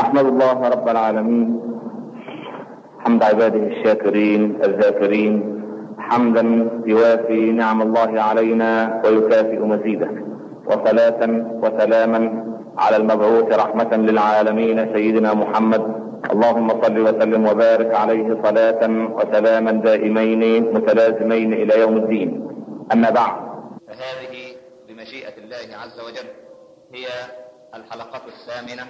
أحمد الله رب العالمين حمد عباده الشاكرين الذاكرين حمدا يوافي نعم الله علينا ويكافئ مزيده وصلاة وسلاما على المبعوث رحمة للعالمين سيدنا محمد اللهم صل وسلم وبارك عليه صلاة وسلاما دائمين متلازمين إلى يوم الدين أما بعد فهذه بمشيئة الله عز وجل هي الحلقة الثامنة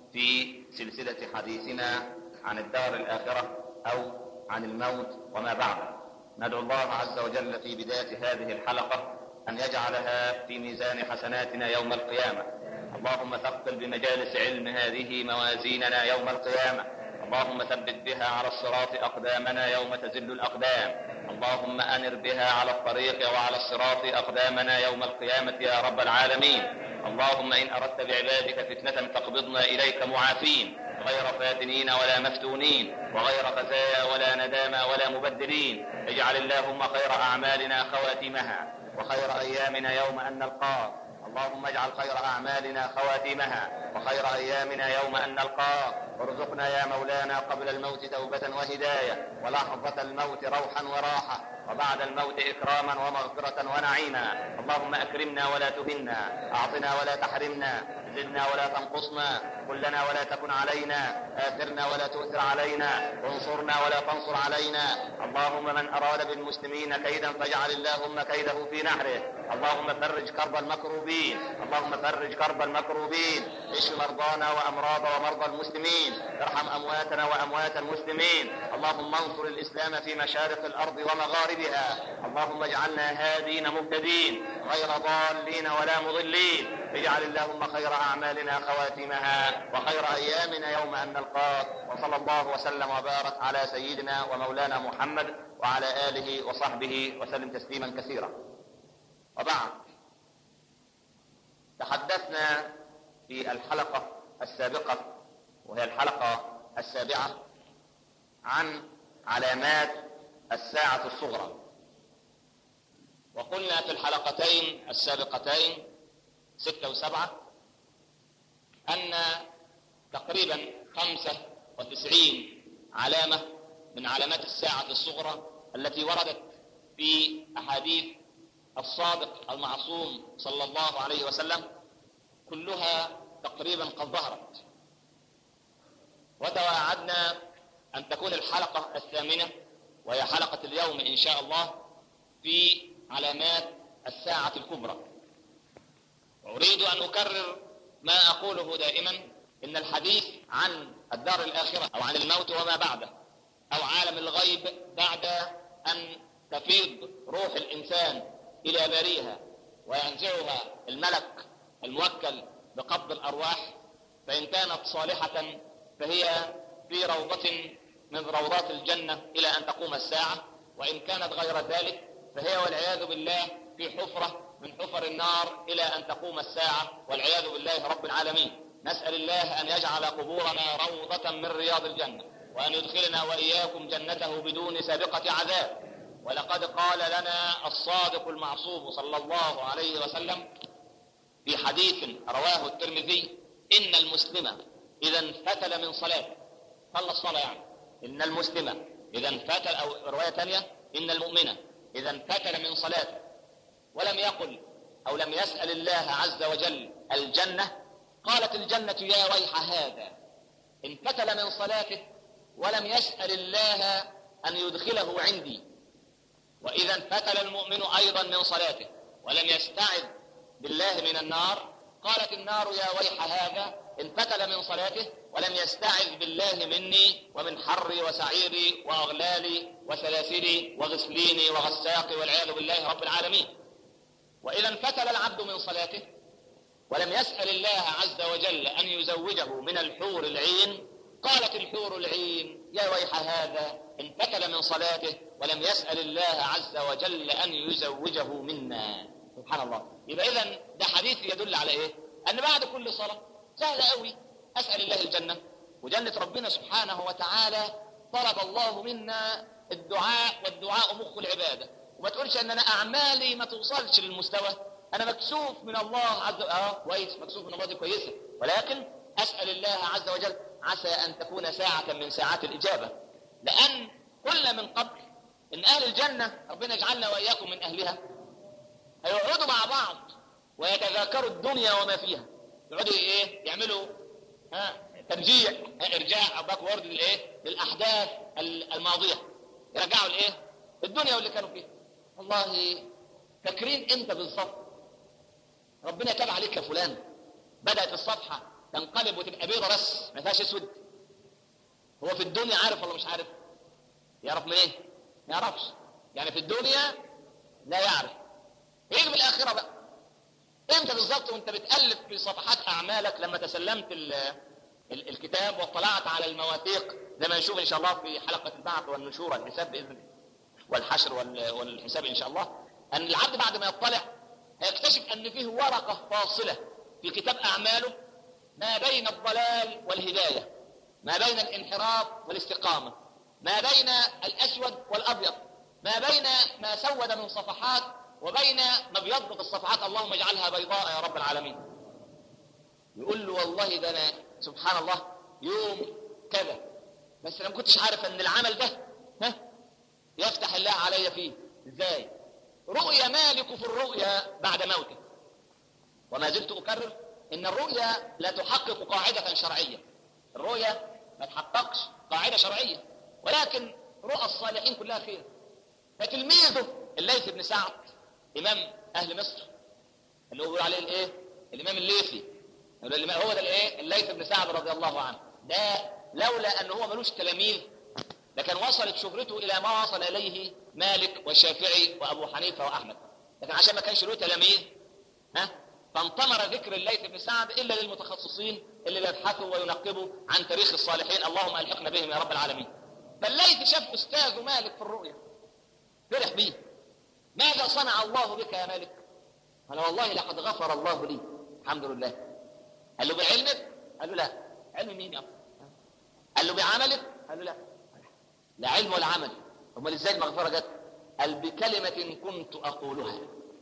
في سلسلة حديثنا عن الدار الآخرة أو عن الموت وما بعده ندعو الله عز وجل في بداية هذه الحلقة أن يجعلها في ميزان حسناتنا يوم القيامة اللهم ثقل بمجالس علم هذه موازيننا يوم القيامة اللهم ثبت بها على الصراط أقدامنا يوم تزل الأقدام اللهم أنر بها على الطريق وعلى الصراط أقدامنا يوم القيامة يا رب العالمين اللهم إن أردت بعبادك فتنة فاقبضنا إليك معافين غير فاتنين ولا مفتونين وغير خزايا ولا ندامى ولا مبدلين اجعل اللهم خير أعمالنا خواتمها وخير أيامنا يوم أن نلقاك اللهم اجعل خير أعمالنا خواتمها وخير أيامنا يوم أن نلقاك وارزقنا يا مولانا قبل الموت توبة وهداية ولحظة الموت روحا وراحة وبعد الموت إكراما ومغفرة ونعيما اللهم أكرمنا ولا تهنا أعطنا ولا تحرمنا زدنا ولا تنقصنا كلنا ولا تكن علينا آثرنا ولا تؤثر علينا انصرنا ولا تنصر علينا اللهم من أراد بالمسلمين كيدا فاجعل اللهم كيده في نحره اللهم فرج كرب المكروبين اللهم فرج كرب المكروبين اشف مرضانا وأمراض ومرضى المسلمين ارحم أمواتنا وأموات المسلمين اللهم انصر الإسلام في مشارق الأرض ومغاربها اللهم اجعلنا هادين مهتدين غير ضالين ولا مضلين اجعل اللهم خير أعمالنا خواتمها وخير أيامنا يوم أن نلقاك وصلى الله وسلم وبارك على سيدنا ومولانا محمد وعلى آله وصحبه وسلم تسليما كثيرا وبعد تحدثنا في الحلقة السابقة وهي الحلقة السابعة عن علامات الساعة الصغرى وقلنا في الحلقتين السابقتين ستة وسبعة أن تقريبا خمسة وتسعين علامة من علامات الساعة الصغرى التي وردت في أحاديث الصادق المعصوم صلى الله عليه وسلم كلها تقريبا قد ظهرت وتواعدنا أن تكون الحلقة الثامنة وهي حلقة اليوم إن شاء الله في علامات الساعة الكبرى وأريد أن أكرر ما أقوله دائما إن الحديث عن الدار الآخرة أو عن الموت وما بعده أو عالم الغيب بعد أن تفيض روح الإنسان إلى بريها وينزعها الملك الموكل بقبض الأرواح فإن كانت صالحة فهي في روضة من روضات الجنة إلى أن تقوم الساعة وإن كانت غير ذلك فهي والعياذ بالله في حفرة من حفر النار إلى أن تقوم الساعة والعياذ بالله رب العالمين نسأل الله أن يجعل قبورنا روضة من رياض الجنة وأن يدخلنا وإياكم جنته بدون سابقة عذاب ولقد قال لنا الصادق المعصوم صلى الله عليه وسلم في حديث رواه الترمذي إن المسلم إذا انفتل من صلاة صلى الصلاة يعني إن المسلم إذا انفتل أو رواية ثانية إن المؤمن إذا انفتل من صلاته ولم يقل أو لم يسأل الله عز وجل الجنة قالت الجنة يا ويح هذا انفتل من صلاته ولم يسأل الله أن يدخله عندي وإذا انفتل المؤمن أيضا من صلاته ولم يستعذ بالله من النار قالت النار يا ويح هذا انفتل من صلاته ولم يستعذ بالله مني ومن حري وسعيري وأغلالي وسلاسلي وغسليني وغساقي والعياذ بالله رب العالمين وإذا انفتل العبد من صلاته ولم يسأل الله عز وجل أن يزوجه من الحور العين قالت الحور العين يا ويح هذا انفتل من صلاته ولم يسأل الله عز وجل أن يزوجه منا سبحان الله يبقى إذا ده حديث يدل على إيه أن بعد كل صلاة سهل قوي أسأل الله الجنة وجنة ربنا سبحانه وتعالى طلب الله منا الدعاء والدعاء مخ العبادة وما تقولش أن أنا أعمالي ما توصلش للمستوى أنا مكسوف من الله عز وجل آه كويس مكسوف من الله دي كويسة ولكن أسأل الله عز وجل عسى أن تكون ساعة من ساعات الإجابة لأن قلنا من قبل إن أهل الجنة ربنا يجعلنا وإياكم من أهلها هيقعدوا مع بعض ويتذاكروا الدنيا وما فيها يقعدوا إيه يعملوا ها ترجيع ها إرجاع أو باكورد للإيه للأحداث الماضية يرجعوا الإيه الدنيا واللي كانوا فيها والله فاكرين امتى بالظبط ربنا تاب عليك يا فلان بدأت الصفحة تنقلب وتبقى بيضة بس ما فيهاش اسود هو في الدنيا عارف ولا مش عارف يعرف من ايه ما يعرفش يعني في الدنيا لا يعرف يجي في الاخره بقى امتى بالظبط وانت بتالف في صفحات اعمالك لما تسلمت ال ال الكتاب واطلعت على المواثيق زي ما نشوف ان شاء الله في حلقه البعث والنشور والحساب باذن الله والحشر والحساب ان شاء الله ان العبد بعد ما يطلع هيكتشف ان فيه ورقه فاصله في كتاب اعماله ما بين الضلال والهدايه ما بين الانحراف والاستقامه ما بين الاسود والابيض ما بين ما سود من صفحات وبين ما ابيض في الصفحات اللهم اجعلها بيضاء يا رب العالمين يقول له والله ده انا سبحان الله يوم كذا بس انا ما كنتش عارف ان العمل ده ها يفتح الله علي فيه ازاي رؤيا مالك في الرؤيا بعد موته وما زلت اكرر ان الرؤيا لا تحقق قاعده شرعيه الرؤيا ما تحققش قاعده شرعيه ولكن رؤى الصالحين كلها خير فتلميذه الليث بن سعد امام اهل مصر اللي هو بيقول عليه الايه الامام الليثي هو ده الايه الليث بن سعد رضي الله عنه ده لولا ان هو ملوش تلاميذ لكن وصلت شهرته الى ما وصل اليه مالك والشافعي وابو حنيفه واحمد لكن عشان ما كانش له تلاميذ ها فانطمر ذكر الليث بن سعد الا للمتخصصين اللي بيبحثوا وينقبوا عن تاريخ الصالحين اللهم الحقنا بهم يا رب العالمين فالليث شاف استاذه مالك في الرؤيا فرح بيه ماذا صنع الله بك يا مالك قال والله لقد غفر الله لي الحمد لله قال له بعلمك قال له لا علم مين يا أبو؟ قال له بعملك قال له لا لا علم ولا عمل امال ازاي المغفره جت قال بكلمه كنت اقولها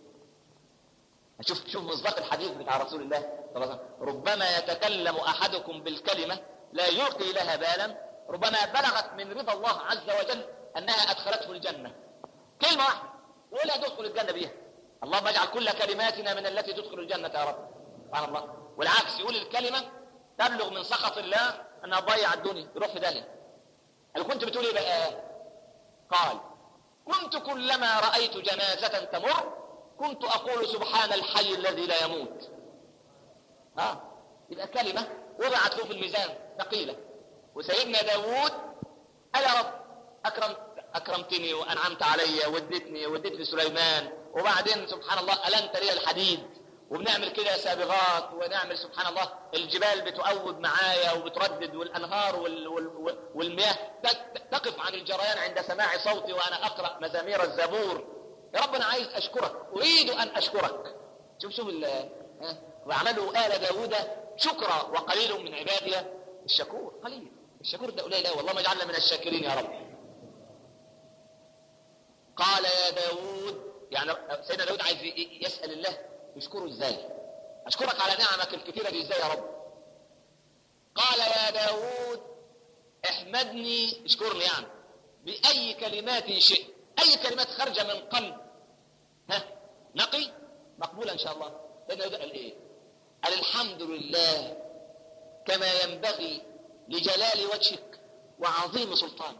شوف شوف مصداق الحديث بتاع رسول الله صلى الله عليه وسلم ربما يتكلم احدكم بالكلمه لا يلقي لها بالا ربما بلغت من رضا الله عز وجل انها ادخلته الجنه كلمه واحده ولا تدخل الجنه بيها اللهم اجعل كل كلماتنا من التي تدخل الجنه يا رب سبحان الله والعكس يقول الكلمه تبلغ من سخط الله انها تضيع الدنيا يروح في داهيه قال كنت بتقول ايه بقى قال كنت كلما رايت جنازه تمر كنت اقول سبحان الحي الذي لا يموت ها يبقى كلمه وضعت له في الميزان ثقيله وسيدنا داوود قال يا رب اكرمت اكرمتني وانعمت علي وديتني وديت لسليمان وبعدين سبحان الله النت لي الحديد وبنعمل كده سابغات ونعمل سبحان الله الجبال بتؤوب معايا وبتردد والانهار وال وال والمياه تقف عن الجريان عند سماع صوتي وانا اقرا مزامير الزبور يا رب انا عايز اشكرك اريد ان اشكرك شوف شوف واعملوا ال داوود شكرا وقليل من عبادي الشكور قليل الشكور ده قليل والله ما اجعلنا من الشاكرين يا رب قال يا داود يعني سيدنا داود عايز يسال الله يشكره ازاي اشكرك على نعمك الكثيره دي ازاي يا رب قال يا داود احمدني اشكرني يعني باي كلمات شئت اي كلمات خارجه من قلب ها نقي مقبوله ان شاء الله سيدنا داود قال ايه قال الحمد لله كما ينبغي لجلال وجهك وعظيم سلطانك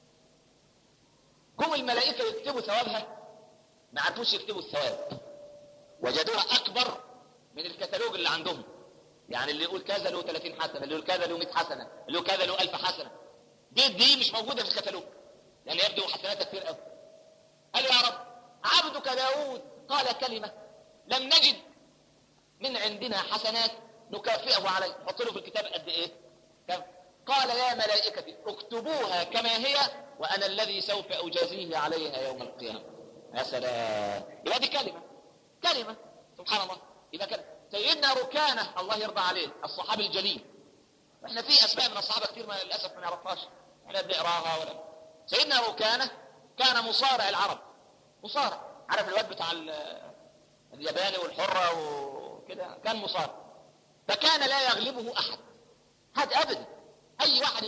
جم الملائكه يكتبوا ثوابها ما عرفوش يكتبوا الثواب وجدوها اكبر من الكتالوج اللي عندهم يعني اللي يقول كذا له 30 حسنه اللي يقول كذا له 100 حسنه اللي يقول كذا له 1000 حسنه دي دي مش موجوده في الكتالوج يعني يبدو حسناتها كتير قوي قال يا رب عبدك داود قال كلمه لم نجد من عندنا حسنات نكافئه عليه حط له في الكتاب قد ايه كم قال يا ملائكتي اكتبوها كما هي وانا الذي سوف اجازيه عليها يوم القيامه يا سلام يبقى دي كلمه كلمة سبحان الله إذا كان سيدنا ركانة الله يرضى عليه الصحابي الجليل احنا في أسماء من الصحابة كثير ما للأسف ما نعرفهاش احنا بنقراها ولا سيدنا ركانة كان مصارع العرب مصارع عارف الواد بتاع الياباني والحرة وكده كان مصارع فكان لا يغلبه أحد هذا أبدا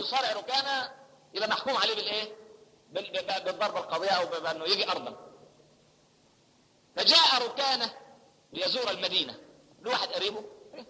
يصارع ركانه يبقى محكوم عليه بالايه؟ بال- ب- بالضربه القاضيه او ب- بانه يجي ارضا فجاء ركانه ليزور المدينه لواحد قريبه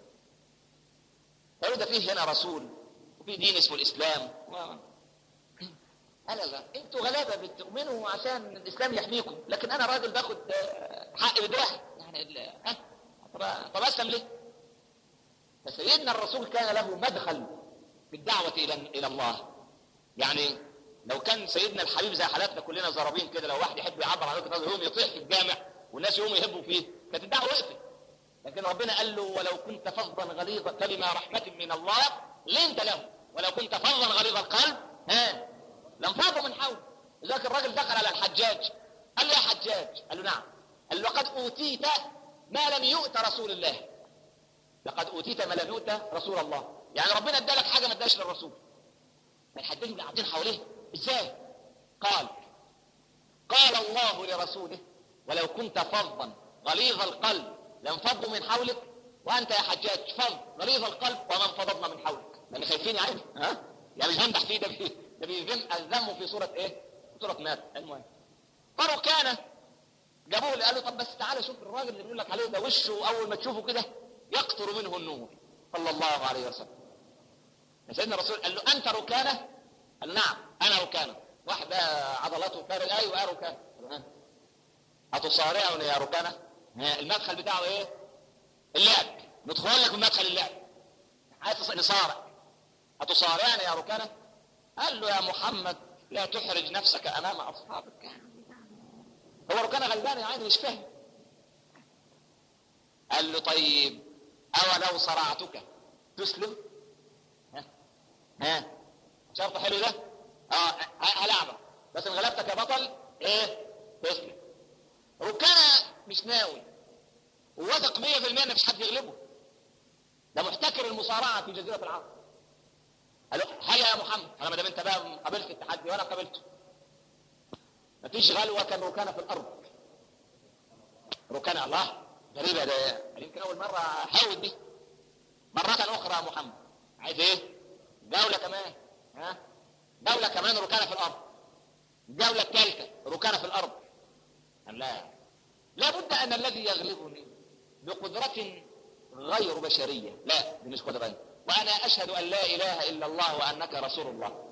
قالوا ده فيه هنا رسول وفي دين اسمه الاسلام و- قال لا انتوا غلابه بتؤمنوا عشان الاسلام يحميكم لكن انا راجل باخد آه، حقي بدراعي يعني ال- ها طب طب اسلم ليه؟ فسيدنا الرسول كان له مدخل بالدعوه الى الى الله يعني لو كان سيدنا الحبيب زي حالاتنا كلنا زرابين كده لو واحد يحب يعبر عن وجهه نظره يقوم يطيح في الجامع والناس يقوموا يهبوا فيه كانت الدعوه وقفت لكن ربنا قال له ولو كنت فظا غليظ كلمة رحمة من الله لنت له ولو كنت فظا غليظ القلب ها لانفضوا من حولك لذلك الراجل دخل على الحجاج قال له يا حجاج قال له نعم قال له لقد أوتيت ما لم يؤت رسول الله لقد أوتيت ما لم يؤت رسول الله يعني ربنا ادالك حاجة ما اداش للرسول الحجاج اللي قاعدين حواليه ازاي قال قال الله لرسوله ولو كنت فظا غليظ القلب لانفضوا من حولك وانت يا حجاج فظ غليظ القلب وما انفضضنا من حولك لان خايفين يا عيني ها يعني مش بمدح فيه ده بي- ده بيذم الذم في سوره ايه؟ سوره مات المهم فركانه جابوه اللي قالوا طب بس تعالى شوف الراجل اللي بيقول لك عليه ده وشه اول ما تشوفه كده يقطر منه النور صلى الله عليه وسلم سيدنا الرسول قال له انت ركانه؟ قال له نعم انا ركانه واحد بقى عضلاته فارغ ايوه انا ركانه قال له، "ها؟ هتصارعني يا ركانه؟ ها، المدخل بتاعه ايه؟ اللعب ندخل لك من مدخل اللعب عايز تص- نصارع هتصارعني يا ركانه؟ قال له يا محمد لا تحرج نفسك امام اصحابك هو ركانه غلبان يا عيني مش فاهم قال له طيب اولو صرعتك تسلم ها ها شرط حلو ده اه ه- هلعبك بس ان غلبتك يا بطل ايه تسلم ركانه مش ناوي وواثق 100% ان مفيش حد يغلبه ده محتكر المصارعه في جزيره العرب قال له هيا يا محمد انا ما دام انت بقى قابلت التحدي وانا قابلته مفيش غلوه كان ركانه في الارض ركانه الله غريبه ده يمكن اول مره حاول دي مرة أخرى يا محمد عايز إيه؟ جولة كمان ها؟ جولة كمان ركانة في الأرض الجولة الثالثة ركانة في الأرض قال لا لابد أن الذي يغلبني بقدرة غير بشرية لا دي مش قدرة وأنا أشهد أن لا إله إلا الله وأنك رسول الله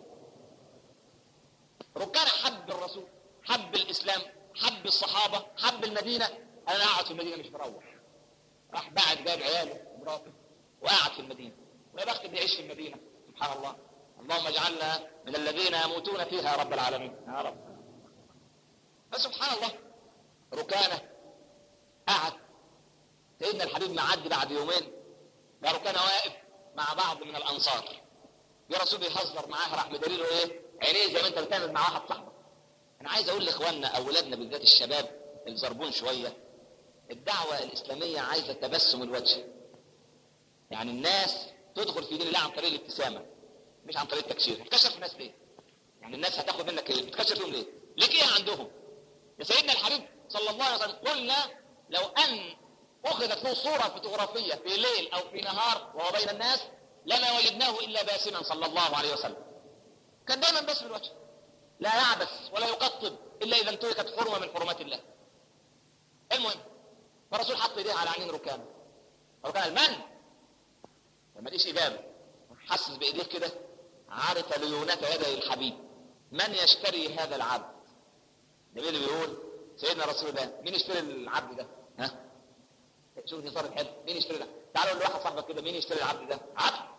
ركان حب الرسول حب الإسلام حب الصحابة حب المدينة أنا أقعد في المدينة مش مروح راح بعد جاب عياله ومراته وقعد في المدينة ويا بخت اللي يعيش في المدينة سبحان الله اللهم اجعلنا من الذين يموتون فيها يا رب العالمين يا رب فسبحان الله ركانة قعد سيدنا الحبيب معدي بعد يومين يا ركانة واقف مع بعض من الأنصار يا رسول بيهزر معاه راح مدليله ايه عينيه زي ما انت بتعمل مع واحد صاحبك انا عايز اقول لاخواننا اولادنا بالذات الشباب الزربون شويه الدعوه الاسلاميه عايزه تبسم الوجه يعني الناس تدخل في دين الله عن طريق الابتسامه مش عن طريق التكشير هتكشر في الناس ليه يعني الناس هتاخد منك ايه بتكشر فيهم ليه ليك ايه عندهم يا سيدنا الحبيب صلى الله عليه وسلم قلنا لو ان اخذت له صوره فوتوغرافيه في ليل او في نهار وهو بين الناس لما وجدناه الا باسما صلى الله عليه وسلم كان دايما باسم الوجه لا يعبس ولا يقطب الا اذا انتهكت حرمه من حرمات الله المهم فالرسول حط ايديه على عينين ركان ركان المن فما ليش اجابه حسس بايديه كده عرف ليونة يدي الحبيب من يشتري هذا العبد ده مين اللي بيقول سيدنا رسول الله مين يشتري العبد ده ها شوف دي صارت حلو مين يشتري ده تعالوا لواحد صاحبك كده مين يشتري العبد ده عبد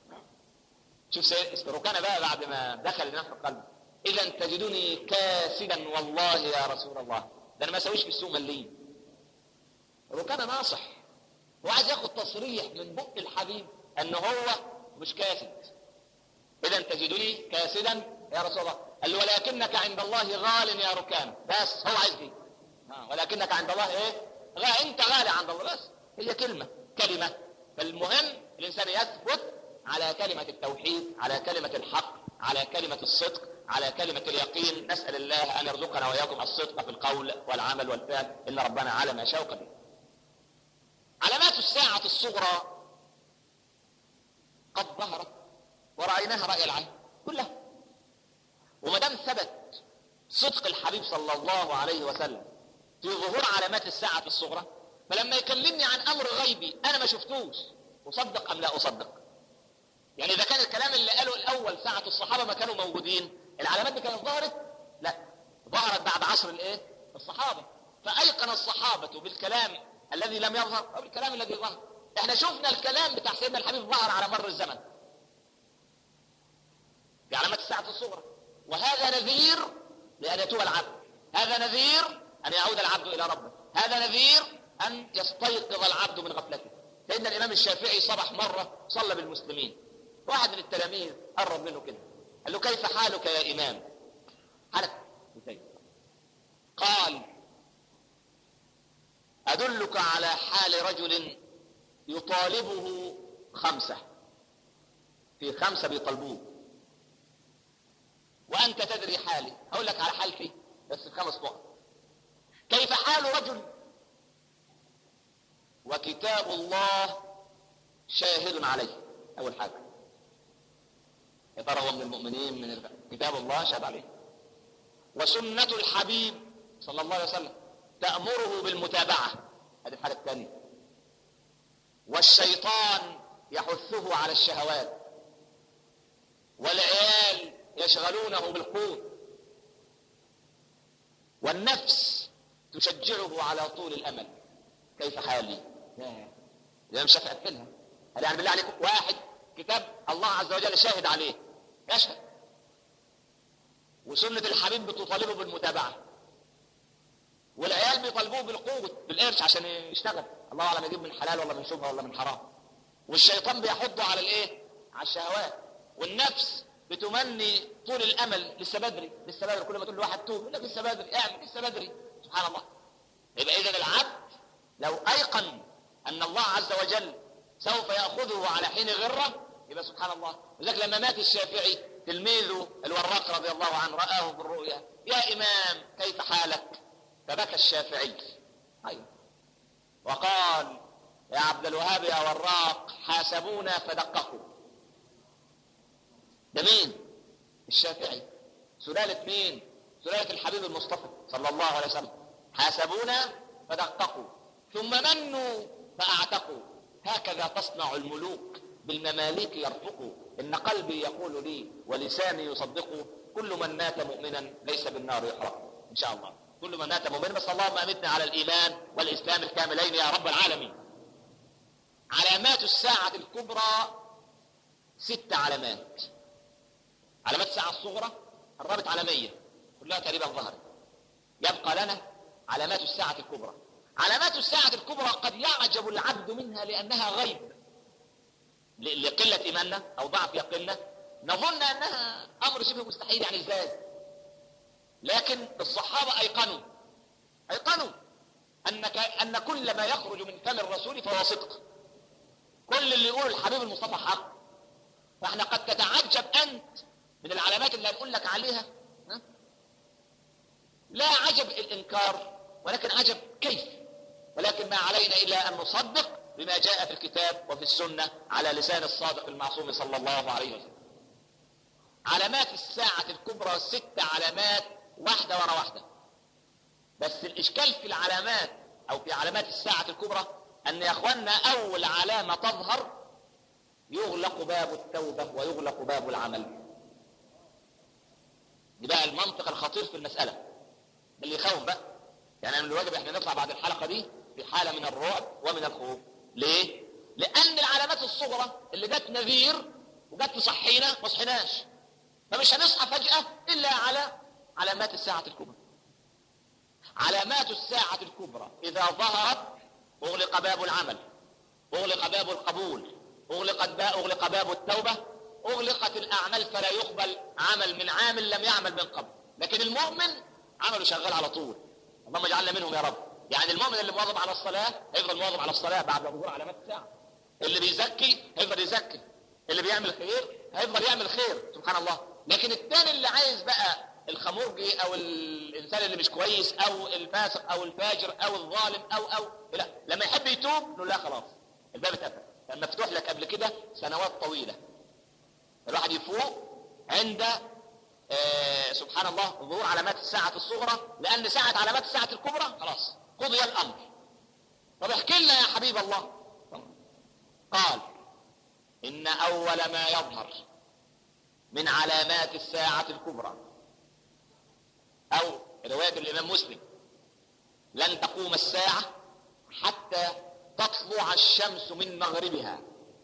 شوف سيد ركانه بقى بعد ما دخل الناس في قلبه اذا تجدني كاسدا والله يا رسول الله ده انا ما اسويش في السوق مليم ركانه ناصح هو عايز ياخد تصريح من بق الحبيب ان هو مش كاسد اذا تجدني كاسدا يا رسول الله قال له ولكنك عند الله غال يا ركان بس هو عايز دي آه، ولكنك عند الله ايه غالي انت غالي عند الله بس هي كلمه كلمه فالمهم الانسان يثبت على كلمه التوحيد على كلمه الحق على كلمه الصدق على كلمة اليقين نسأل الله أن يرزقنا وإياكم الصدق في القول والعمل والفعل إن ربنا على ما شاء قدير علامات الساعة الصغرى قد ظهرت ورأيناها رأي العين كلها وما دام ثبت صدق الحبيب صلى الله عليه وسلم في ظهور علامات الساعة الصغرى فلما يكلمني عن أمر غيبي أنا ما شفتوش أصدق أم لا أصدق يعني إذا كان الكلام اللي قاله الأول ساعة الصحابة ما كانوا موجودين العلامات دي كانت ظهرت لا ظهرت بعد عصر الإيه الصحابة فأيقن الصحابة بالكلام الذي لم يظهر أو بالكلام الذي ظهر احنا شفنا الكلام بتاع سيدنا الحبيب ظهر على مر الزمن في علامات الساعة الصغرى وهذا نذير لأن يتوب العبد هذا نذير أن يعود العبد إلى ربه هذا نذير أن يستيقظ العبد من غفلته سيدنا الإمام الشافعي صبح مرة صلى بالمسلمين واحد من التلاميذ قرب منه كده قال له كيف حالك يا إمام حالك كيف قال أدلك على حال رجل يطالبه خمسة في خمسة بيطالبوه وأنت تدري حالي أقول لك على حالتي بس خمس نقط كيف حال رجل وكتاب الله شاهد عليه أول حاجة يا ترى هو من المؤمنين من ال... كتاب الله شهد عليه وسنة الحبيب صلى الله عليه وسلم تأمره بالمتابعة هذه الحالة الثانية والشيطان يحثه على الشهوات والعيال يشغلونه بالقوت والنفس تشجعه على طول الامل كيف حالي؟ الامام الشافعي قتلها هل يعني بالله عليكم واحد كتاب الله عز وجل شاهد عليه يشهد وسنة الحبيب بتطالبه بالمتابعة والعيال بيطالبوه بالقوة بالقرش عشان يشتغل الله اعلم يجيب من حلال ولا من شبهه ولا من حرام والشيطان بيحضه على الايه على الشهوات والنفس بتمني طول الامل لسه بدري لسه بدري كل ما تقول لواحد توب يقول لك لسه بدري اعمل لسه بدري سبحان الله يبقى اذا العبد لو ايقن ان الله عز وجل سوف ياخذه على حين غره يبقى سبحان الله ولذلك لما مات الشافعي تلميذه الوراق رضي الله عنه رآه بالرؤيا يا إمام كيف حالك فبكى الشافعي أيوه وقال يا عبد الوهاب يا وراق حاسبونا فدققوا ده مين الشافعي سلالة مين سلالة الحبيب المصطفى صلى الله عليه وسلم حاسبونا فدققوا ثم منوا فأعتقوا هكذا تصنع الملوك بالمماليك يرفقوا إن قلبي يقول لي ولساني يصدقه كل من مات مؤمنا ليس بالنار يحرق إن شاء الله كل من مات مؤمنا بس اللهم أمتنا على الإيمان والإسلام الكاملين يا رب العالمين علامات الساعة الكبرى ست علامات علامات الساعة الصغرى قربت على مية كلها تقريبا ظهرت يبقى لنا علامات الساعة الكبرى علامات الساعة الكبرى قد يعجب العبد منها لأنها غيب لقلة إيماننا أو ضعف يقيننا نظن أنها أمر شبه مستحيل يعني إزاي لكن الصحابة أيقنوا أيقنوا أنك أن كل ما يخرج من فم الرسول فهو صدق كل اللي يقول الحبيب المصطفى حق فاحنا قد تتعجب أنت من العلامات اللي هنقول لك عليها ها؟ لا عجب الإنكار ولكن عجب كيف ولكن ما علينا إلا أن نصدق بما جاء في الكتاب وفي السنة على لسان الصادق المعصوم صلى الله عليه وسلم علامات الساعة الكبرى ست علامات واحدة ورا واحدة بس الإشكال في العلامات أو في علامات الساعة الكبرى أن يا أخوانا أول علامة تظهر يغلق باب التوبة ويغلق باب العمل دي بقى المنطق الخطير في المسألة اللي يخوف بقى يعني من الواجب احنا نطلع بعد الحلقة دي في حالة من الرعب ومن الخوف ليه؟ لأن العلامات الصغرى اللي جت نذير وجت تصحينا ما صحيناش فمش هنصحى فجأة إلا على علامات الساعة الكبرى علامات الساعة الكبرى إذا ظهرت أغلق باب العمل أغلق باب القبول أغلقت باب أغلق باب التوبة أغلقت الأعمال فلا يقبل عمل من عامل لم يعمل من قبل لكن المؤمن عمله شغال على طول اللهم اجعلنا منهم يا رب يعني المؤمن اللي مواظب على الصلاة هيفضل مواظب على الصلاة بعد ظهور علامات الساعة اللي بيزكي هيفضل يزكي اللي بيعمل خير هيفضل يعمل خير سبحان الله لكن الثاني اللي عايز بقى الخمرجي او الانسان اللي مش كويس او الفاسق او الفاجر او الظالم او او لا لما يحب يتوب نقول لا خلاص الباب اتقفل كان مفتوح لك قبل كده سنوات طويله الواحد يفوق عند آه سبحان الله ظهور علامات الساعة الصغرى لأن ساعة علامات الساعة الكبرى خلاص قضي الأمر طب احكي لنا يا حبيب الله قال إن أول ما يظهر من علامات الساعة الكبرى أو رواية الإمام مسلم لن تقوم الساعة حتى تطلع الشمس من مغربها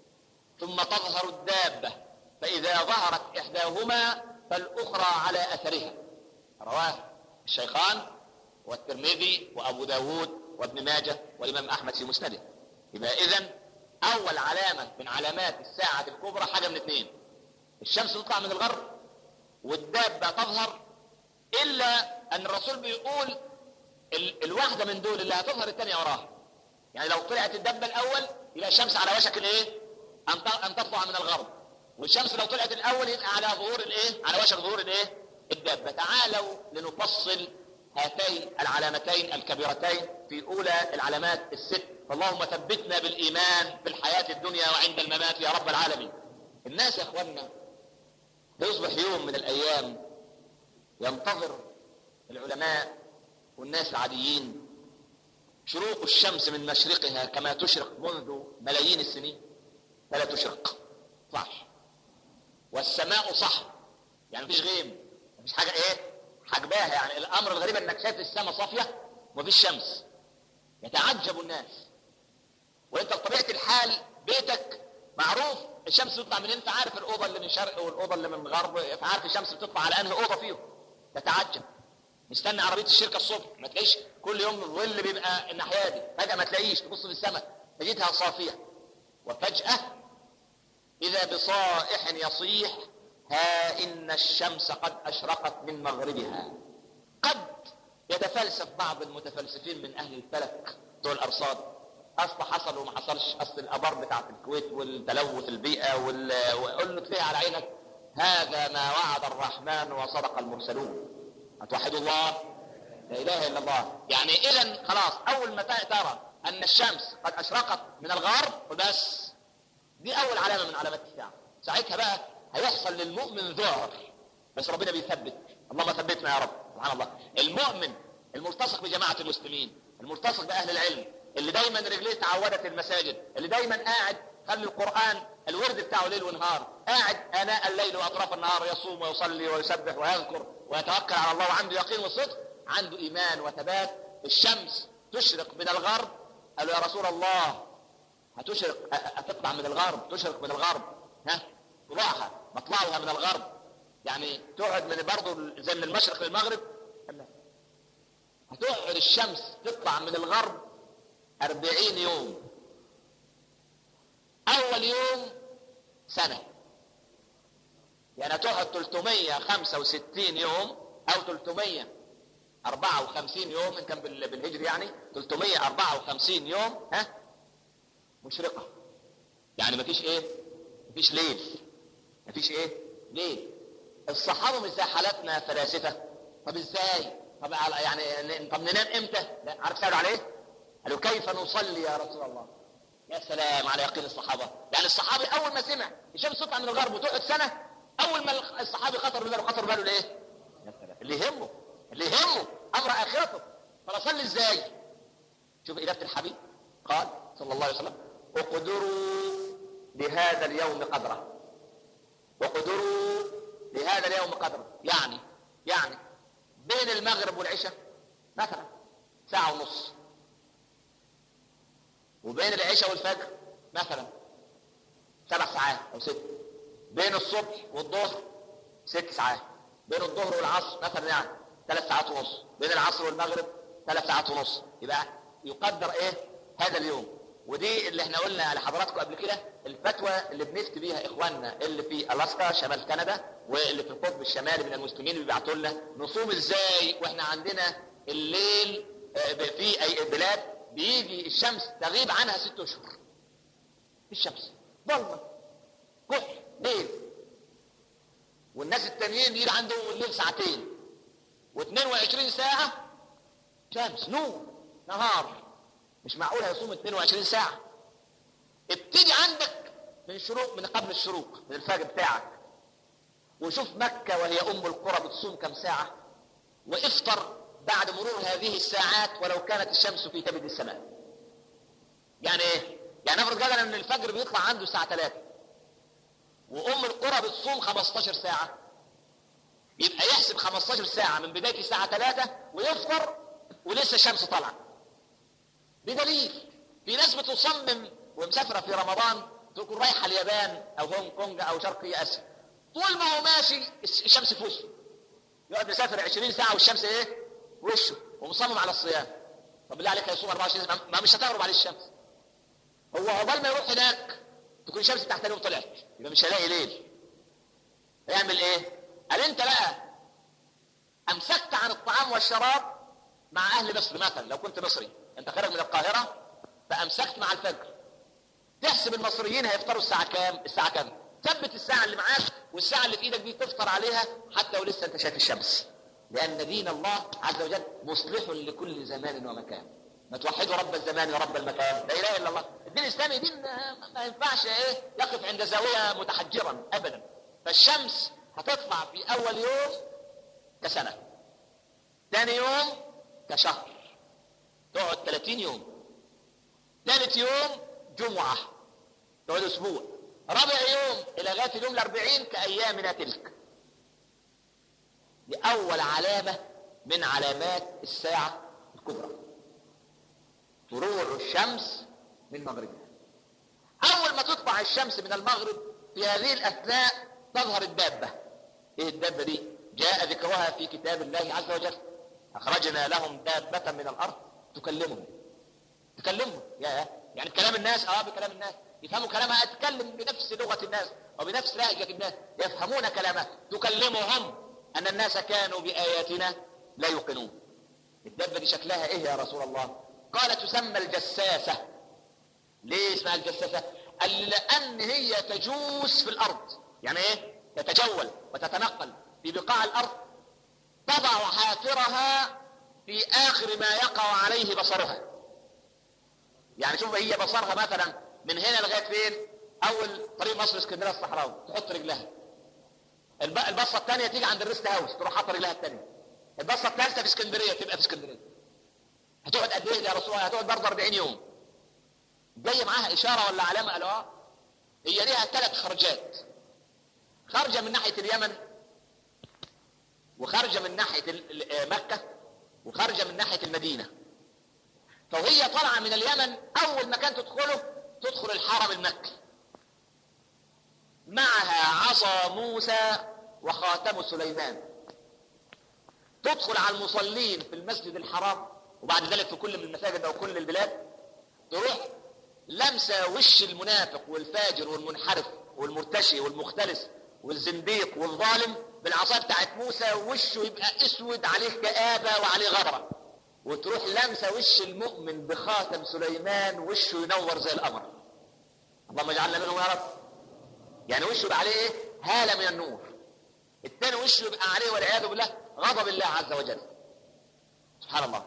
ثم تظهر الدابة فإذا ظهرت إحداهما فالأخرى على أثرها رواه الشيخان والترمذي وأبو داود وابن ماجه والإمام أحمد في مسنده يبقى إذن أول علامة من علامات الساعة الكبرى حاجة من اثنين الشمس تطلع من الغرب والدابة تظهر إلا أن الرسول بيقول ال الواحدة من دول اللي هتظهر الثانية وراها يعني لو طلعت الدابة الأول يبقى الشمس على وشك الإيه؟ أن تطلع من الغرب والشمس لو طلعت الأول يبقى على ظهور الإيه؟ على وشك ظهور الإيه؟ الدابة تعالوا لنفصل هاتين العلامتين الكبيرتين في أولى العلامات الست فاللهم ثبتنا بالإيمان في الحياة الدنيا وعند الممات يا رب العالمين الناس يا أخوانا يصبح يوم من الأيام ينتظر العلماء والناس العاديين شروق الشمس من مشرقها كما تشرق منذ ملايين السنين فلا تشرق صح والسماء صح يعني مفيش غيم مفيش حاجة ايه حجباها يعني الامر الغريب انك شايف السماء صافية ومفيش شمس يتعجب الناس وانت بطبيعة الحال بيتك معروف الشمس تطلع من انت عارف الاوضه اللي من شرق والاوضه اللي من غرب عارف الشمس بتطلع على انهي اوضه فيهم تتعجب مستني عربيه الشركه الصبح ما تلاقيش كل يوم الظل بيبقى الناحيه دي فجاه ما تلاقيش تبص في السماء تجدها صافيه وفجاه اذا بصائح يصيح ها ان الشمس قد اشرقت من مغربها قد يتفلسف بعض المتفلسفين من اهل الفلك بتوع الارصاد اصل حصل وما حصلش اصل الابار بتاعت الكويت والتلوث البيئه وال... وقول له تلاقي على عينك هذا ما وعد الرحمن وصدق المرسلون هتوحدوا الله لا اله الا الله يعني اذا خلاص اول ما ترى ان الشمس قد اشرقت من الغرب وبس دي اول علامه من علامات الساعه ساعتها بقى هيحصل للمؤمن ذعر بس ربنا بيثبت اللهم ثبتنا يا رب سبحان الله المؤمن الملتصق بجماعه المسلمين الملتصق باهل العلم اللي دايما رجليه تعودت المساجد اللي دايما قاعد خلي القرآن الورد بتاعه ليل ونهار قاعد آناء الليل وأطراف النهار يصوم ويصلي ويسبح ويذكر ويتوكل على الله وعنده يقين وصدق عنده إيمان وثبات الشمس تشرق من الغرب قالوا يا رسول الله هتشرق هتطلع من الغرب تشرق من الغرب ها طلوعها مطلعها من الغرب يعني تقعد من برضه زي من المشرق للمغرب هتقعد الشمس تطلع من الغرب أربعين يوم أول يوم سنة يعني تقعد 365 يوم أو 354 يوم إن كان بالهجري يعني 354 يوم ها مشرقة يعني مفيش إيه؟ مفيش ليل مفيش إيه؟ ليل الصحابة مش زي حالاتنا فلاسفة طب إزاي؟ طب يعني طب ننام إمتى؟ لا عارف سألوا عليه؟ قالوا كيف نصلي يا رسول الله يا سلام على يقين الصحابة يعني الصحابي أول ما سمع الشمس تطلع من الغرب وتقعد سنة أول ما الصحابي خطر بباله خطر بباله لإيه؟ يا سلام اللي يهمه اللي يهمه أمر آخرته فنصلي إزاي؟ شوف إجابة الحبيب قال صلى الله عليه وسلم اقدروا لهذا اليوم قدره وقدروا لهذا اليوم قدره يعني يعني بين المغرب والعشاء مثلا ساعة ونص وبين العشاء والفجر مثلا سبع ساعات او ست بين الصبح والظهر ست ساعات بين الظهر والعصر مثلا يعني ثلاث ساعات ونص بين العصر والمغرب ثلاث ساعات ونص يبقى يقدر ايه هذا اليوم ودي اللي احنا قلنا لحضراتكم قبل كده الفتوى اللي بنفتي بيها اخواننا اللي في الاسكا شمال كندا واللي في القطب الشمالي من المسلمين اللي بيبعتوا لنا نصوم ازاي واحنا عندنا الليل في اي بلاد بيجي الشمس تغيب عنها ست اشهر الشمس ضلمه كحل ليل والناس التانيين يجي عندهم الليل ساعتين و22 ساعه شمس نور نهار مش معقول هيصوم 22 ساعه ابتدي عندك من شروق من قبل الشروق من الفجر بتاعك وشوف مكة وهي أم القرى بتصوم كم ساعة وافطر بعد مرور هذه الساعات ولو كانت الشمس في كبد السماء يعني ايه يعني افرض جدلا ان الفجر بيطلع عنده الساعة 3 وام القرى بتصوم 15 ساعة يبقى يحسب 15 ساعة من بداية الساعة 3 ويفطر ولسه الشمس طالعة بدليل في ناس بتصمم ومسافرة في رمضان تكون رايحة اليابان او هونج كونج او شرقي اسيا طول ما هو ماشي الشمس في وشه يقعد مسافر 20 ساعة والشمس ايه وشه ومصمم على الصيام طب بالله عليك هيصوم 24 ساعة ما مش هتغرب عليه الشمس هو عقبال ما يروح هناك تكون الشمس تحت اليوم طلعت يبقى مش هلاقي ليل هيعمل ايه قال انت بقى امسكت عن الطعام والشراب مع اهل مصر مثلا لو كنت مصري انت خارج من القاهرة فامسكت مع الفجر تحسب المصريين هيفطروا الساعة كام الساعة كام ثبت الساعة اللي معاك والساعة اللي في ايدك دي تفطر عليها حتى ولسه انت شايف الشمس لان دين الله عز وجل مصلح لكل زمان ومكان ما توحدوا رب الزمان ورب المكان لا اله الا الله الدين الاسلامي دين ما ينفعش ايه يقف عند زاويه متحجرا ابدا فالشمس هتطلع في اول يوم كسنه ثاني يوم كشهر تقعد 30 يوم ثالث يوم جمعه تقعد اسبوع رابع يوم الى غايه اليوم الاربعين كايامنا تلك دي اول علامه من علامات الساعه الكبرى طلوع الشمس من مغربها اول ما تطلع الشمس من المغرب في هذه الاثناء تظهر الدابه ايه الدابه دي جاء ذكرها في كتاب الله عز وجل اخرجنا لهم دابه من الارض تكلمهم تكلمهم يا يعني كلام الناس اه بكلام الناس يفهموا كلامها اتكلم بنفس لغه الناس وبنفس لهجه الناس يفهمون كلامها تكلمهم ان الناس كانوا باياتنا لا يوقنون الدابه دي شكلها ايه يا رسول الله قال تسمى الجساسة ليه اسمها الجساسة قال لأن هي تجوس في الأرض يعني ايه تتجول وتتنقل في بقاع الأرض تضع حافرها في آخر ما يقع عليه بصرها يعني شوف هي بصرها مثلا من هنا لغاية فين أول طريق مصر اسكندرية الصحراوي تحط رجلها البصة الثانية تيجي عند الريست هاوس تروح حاطة رجلها الثانية البصة الثالثة في اسكندرية تبقى في اسكندرية هتقعد قد ايه يا رسول الله هتقعد برضه 40 يوم جاي معاها اشاره ولا علامه قالوا اه هي ليها ثلاث خرجات خرجه من ناحيه اليمن وخرجه من ناحيه مكه وخرجه من ناحيه المدينه فوهي طالعه من اليمن اول مكان تدخله تدخل الحرم المكي معها عصا موسى وخاتم سليمان تدخل على المصلين في المسجد الحرام وبعد ذلك في كل من المساجد او كل البلاد تروح لمسه وش المنافق والفاجر والمنحرف والمرتشي والمختلس والزنديق والظالم بالعصا بتاعت موسى وشه يبقى اسود عليه كآبة وعليه غبرة وتروح لمسه وش المؤمن بخاتم سليمان وشه ينور زي القمر اللهم اجعلنا منهم يا رب يعني وشه يبقى عليه ايه هالة من النور الثاني وشه يبقى عليه والعياذ بالله غضب الله عز وجل سبحان الله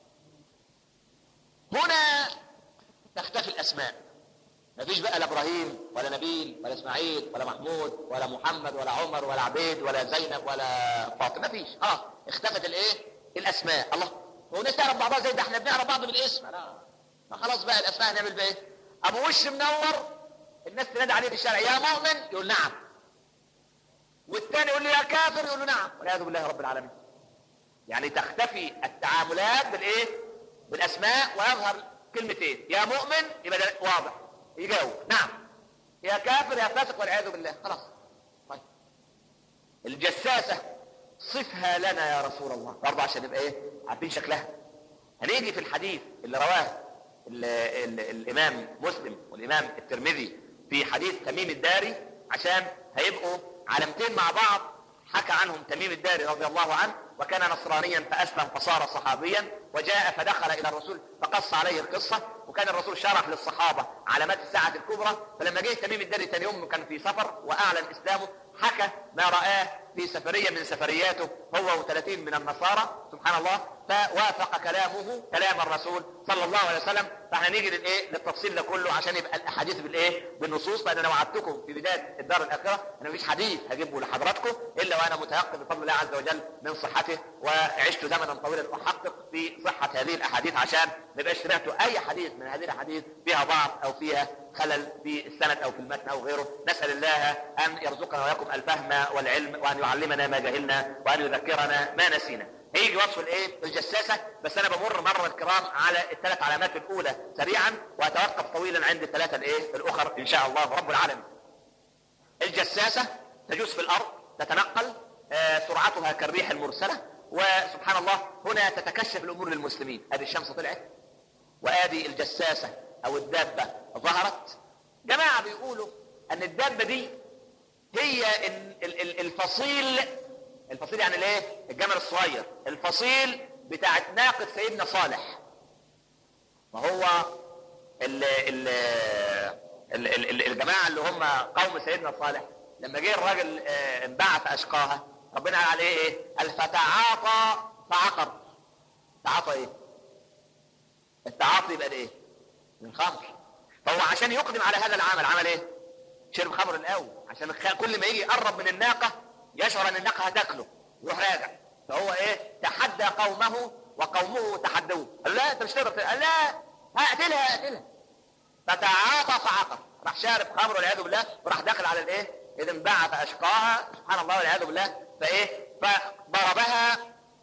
هنا تختفي الاسماء مفيش بقى لا ابراهيم ولا نبيل ولا اسماعيل ولا محمود ولا محمد ولا عمر ولا عبيد ولا زينب ولا فاطمه مفيش اه اختفت الايه الاسماء الله هو الناس تعرف بعضها زي ده احنا بنعرف بعض بالاسم لا ما خلاص بقى الاسماء هنعمل بقى ايه ابو وش منور الناس تنادي عليه في الشارع يا مؤمن يقول نعم والثاني يقول له يا كافر يقول له نعم والعياذ بالله رب العالمين يعني تختفي التعاملات بالايه بالاسماء ويظهر كلمتين يا مؤمن يبقى ده واضح يجاوب نعم يا كافر يا فاسق والعياذ بالله خلاص طيب الجساسة صفها لنا يا رسول الله برضه عشان نبقى ايه عارفين شكلها هنيجي في الحديث اللي رواه ال ال الامام مسلم والامام الترمذي في حديث تميم الداري عشان هيبقوا علامتين مع بعض حكى عنهم تميم الداري رضي الله عنه وكان نصرانيا فاسلم فصار صحابيا وجاء فدخل الى الرسول فقص عليه القصه وكان الرسول شرح للصحابه علامات الساعه الكبرى فلما جه تميم الداري ثاني يوم كان في سفر واعلن اسلامه حكى ما رآه في سفريه من سفرياته هو و30 من النصارى سبحان الله فوافق كلامه كلام الرسول صلى الله عليه وسلم فاحنا نيجي للايه للتفصيل ده كله عشان يبقى الاحاديث بالايه بالنصوص فانا انا وعدتكم في بدايه الدار الاخره انا مفيش حديث هجيبه لحضراتكم الا وانا متيقن بفضل الله عز وجل من صحته وعشت زمنا طويلا احقق في صحه هذه الاحاديث عشان ما يبقاش سمعتوا اي حديث من هذه الاحاديث فيها ضعف او فيها خلل في السند او في المتن او غيره نسال الله ان يرزقنا واياكم الفهم والعلم وان يعلمنا ما جهلنا وان يذكرنا ما نسينا هيجي وصف الايه الجساسه بس انا بمر مره الكرام على الثلاث علامات الاولى سريعا واتوقف طويلا عند الثلاثه الايه الاخر ان شاء الله رب العالمين الجساسه تجوز في الارض تتنقل آه سرعتها كالريح المرسله وسبحان الله هنا تتكشف الامور للمسلمين ادي الشمس طلعت وادي الجساسه او الدابه ظهرت جماعه بيقولوا ان الدابه دي هي الفصيل الفصيل يعني الايه الجمل الصغير الفصيل بتاعت ناقة سيدنا صالح ما هو ال ال ال ال ال الجماعة اللي هم قوم سيدنا صالح لما جه الراجل انبعث اشقاها ربنا قال عليه ايه قال فتعاطى فعقر تعاطى ايه التعاطي يبقى ايه من خمر فهو عشان يقدم على هذا العمل عمل ايه شرب خمر الاول عشان كل ما يجي يقرب من الناقة يشعر ان الناقة هتاكله يروح راجع فهو ايه تحدى قومه وقومه تحدوه قال لا انت مش تقدر قال لا هقتلها هقتلها فتعاطى فعقر راح شارب خمر والعياذ بالله وراح داخل على الايه اذا انبعث اشقاها سبحان الله والعياذ بالله فايه فضربها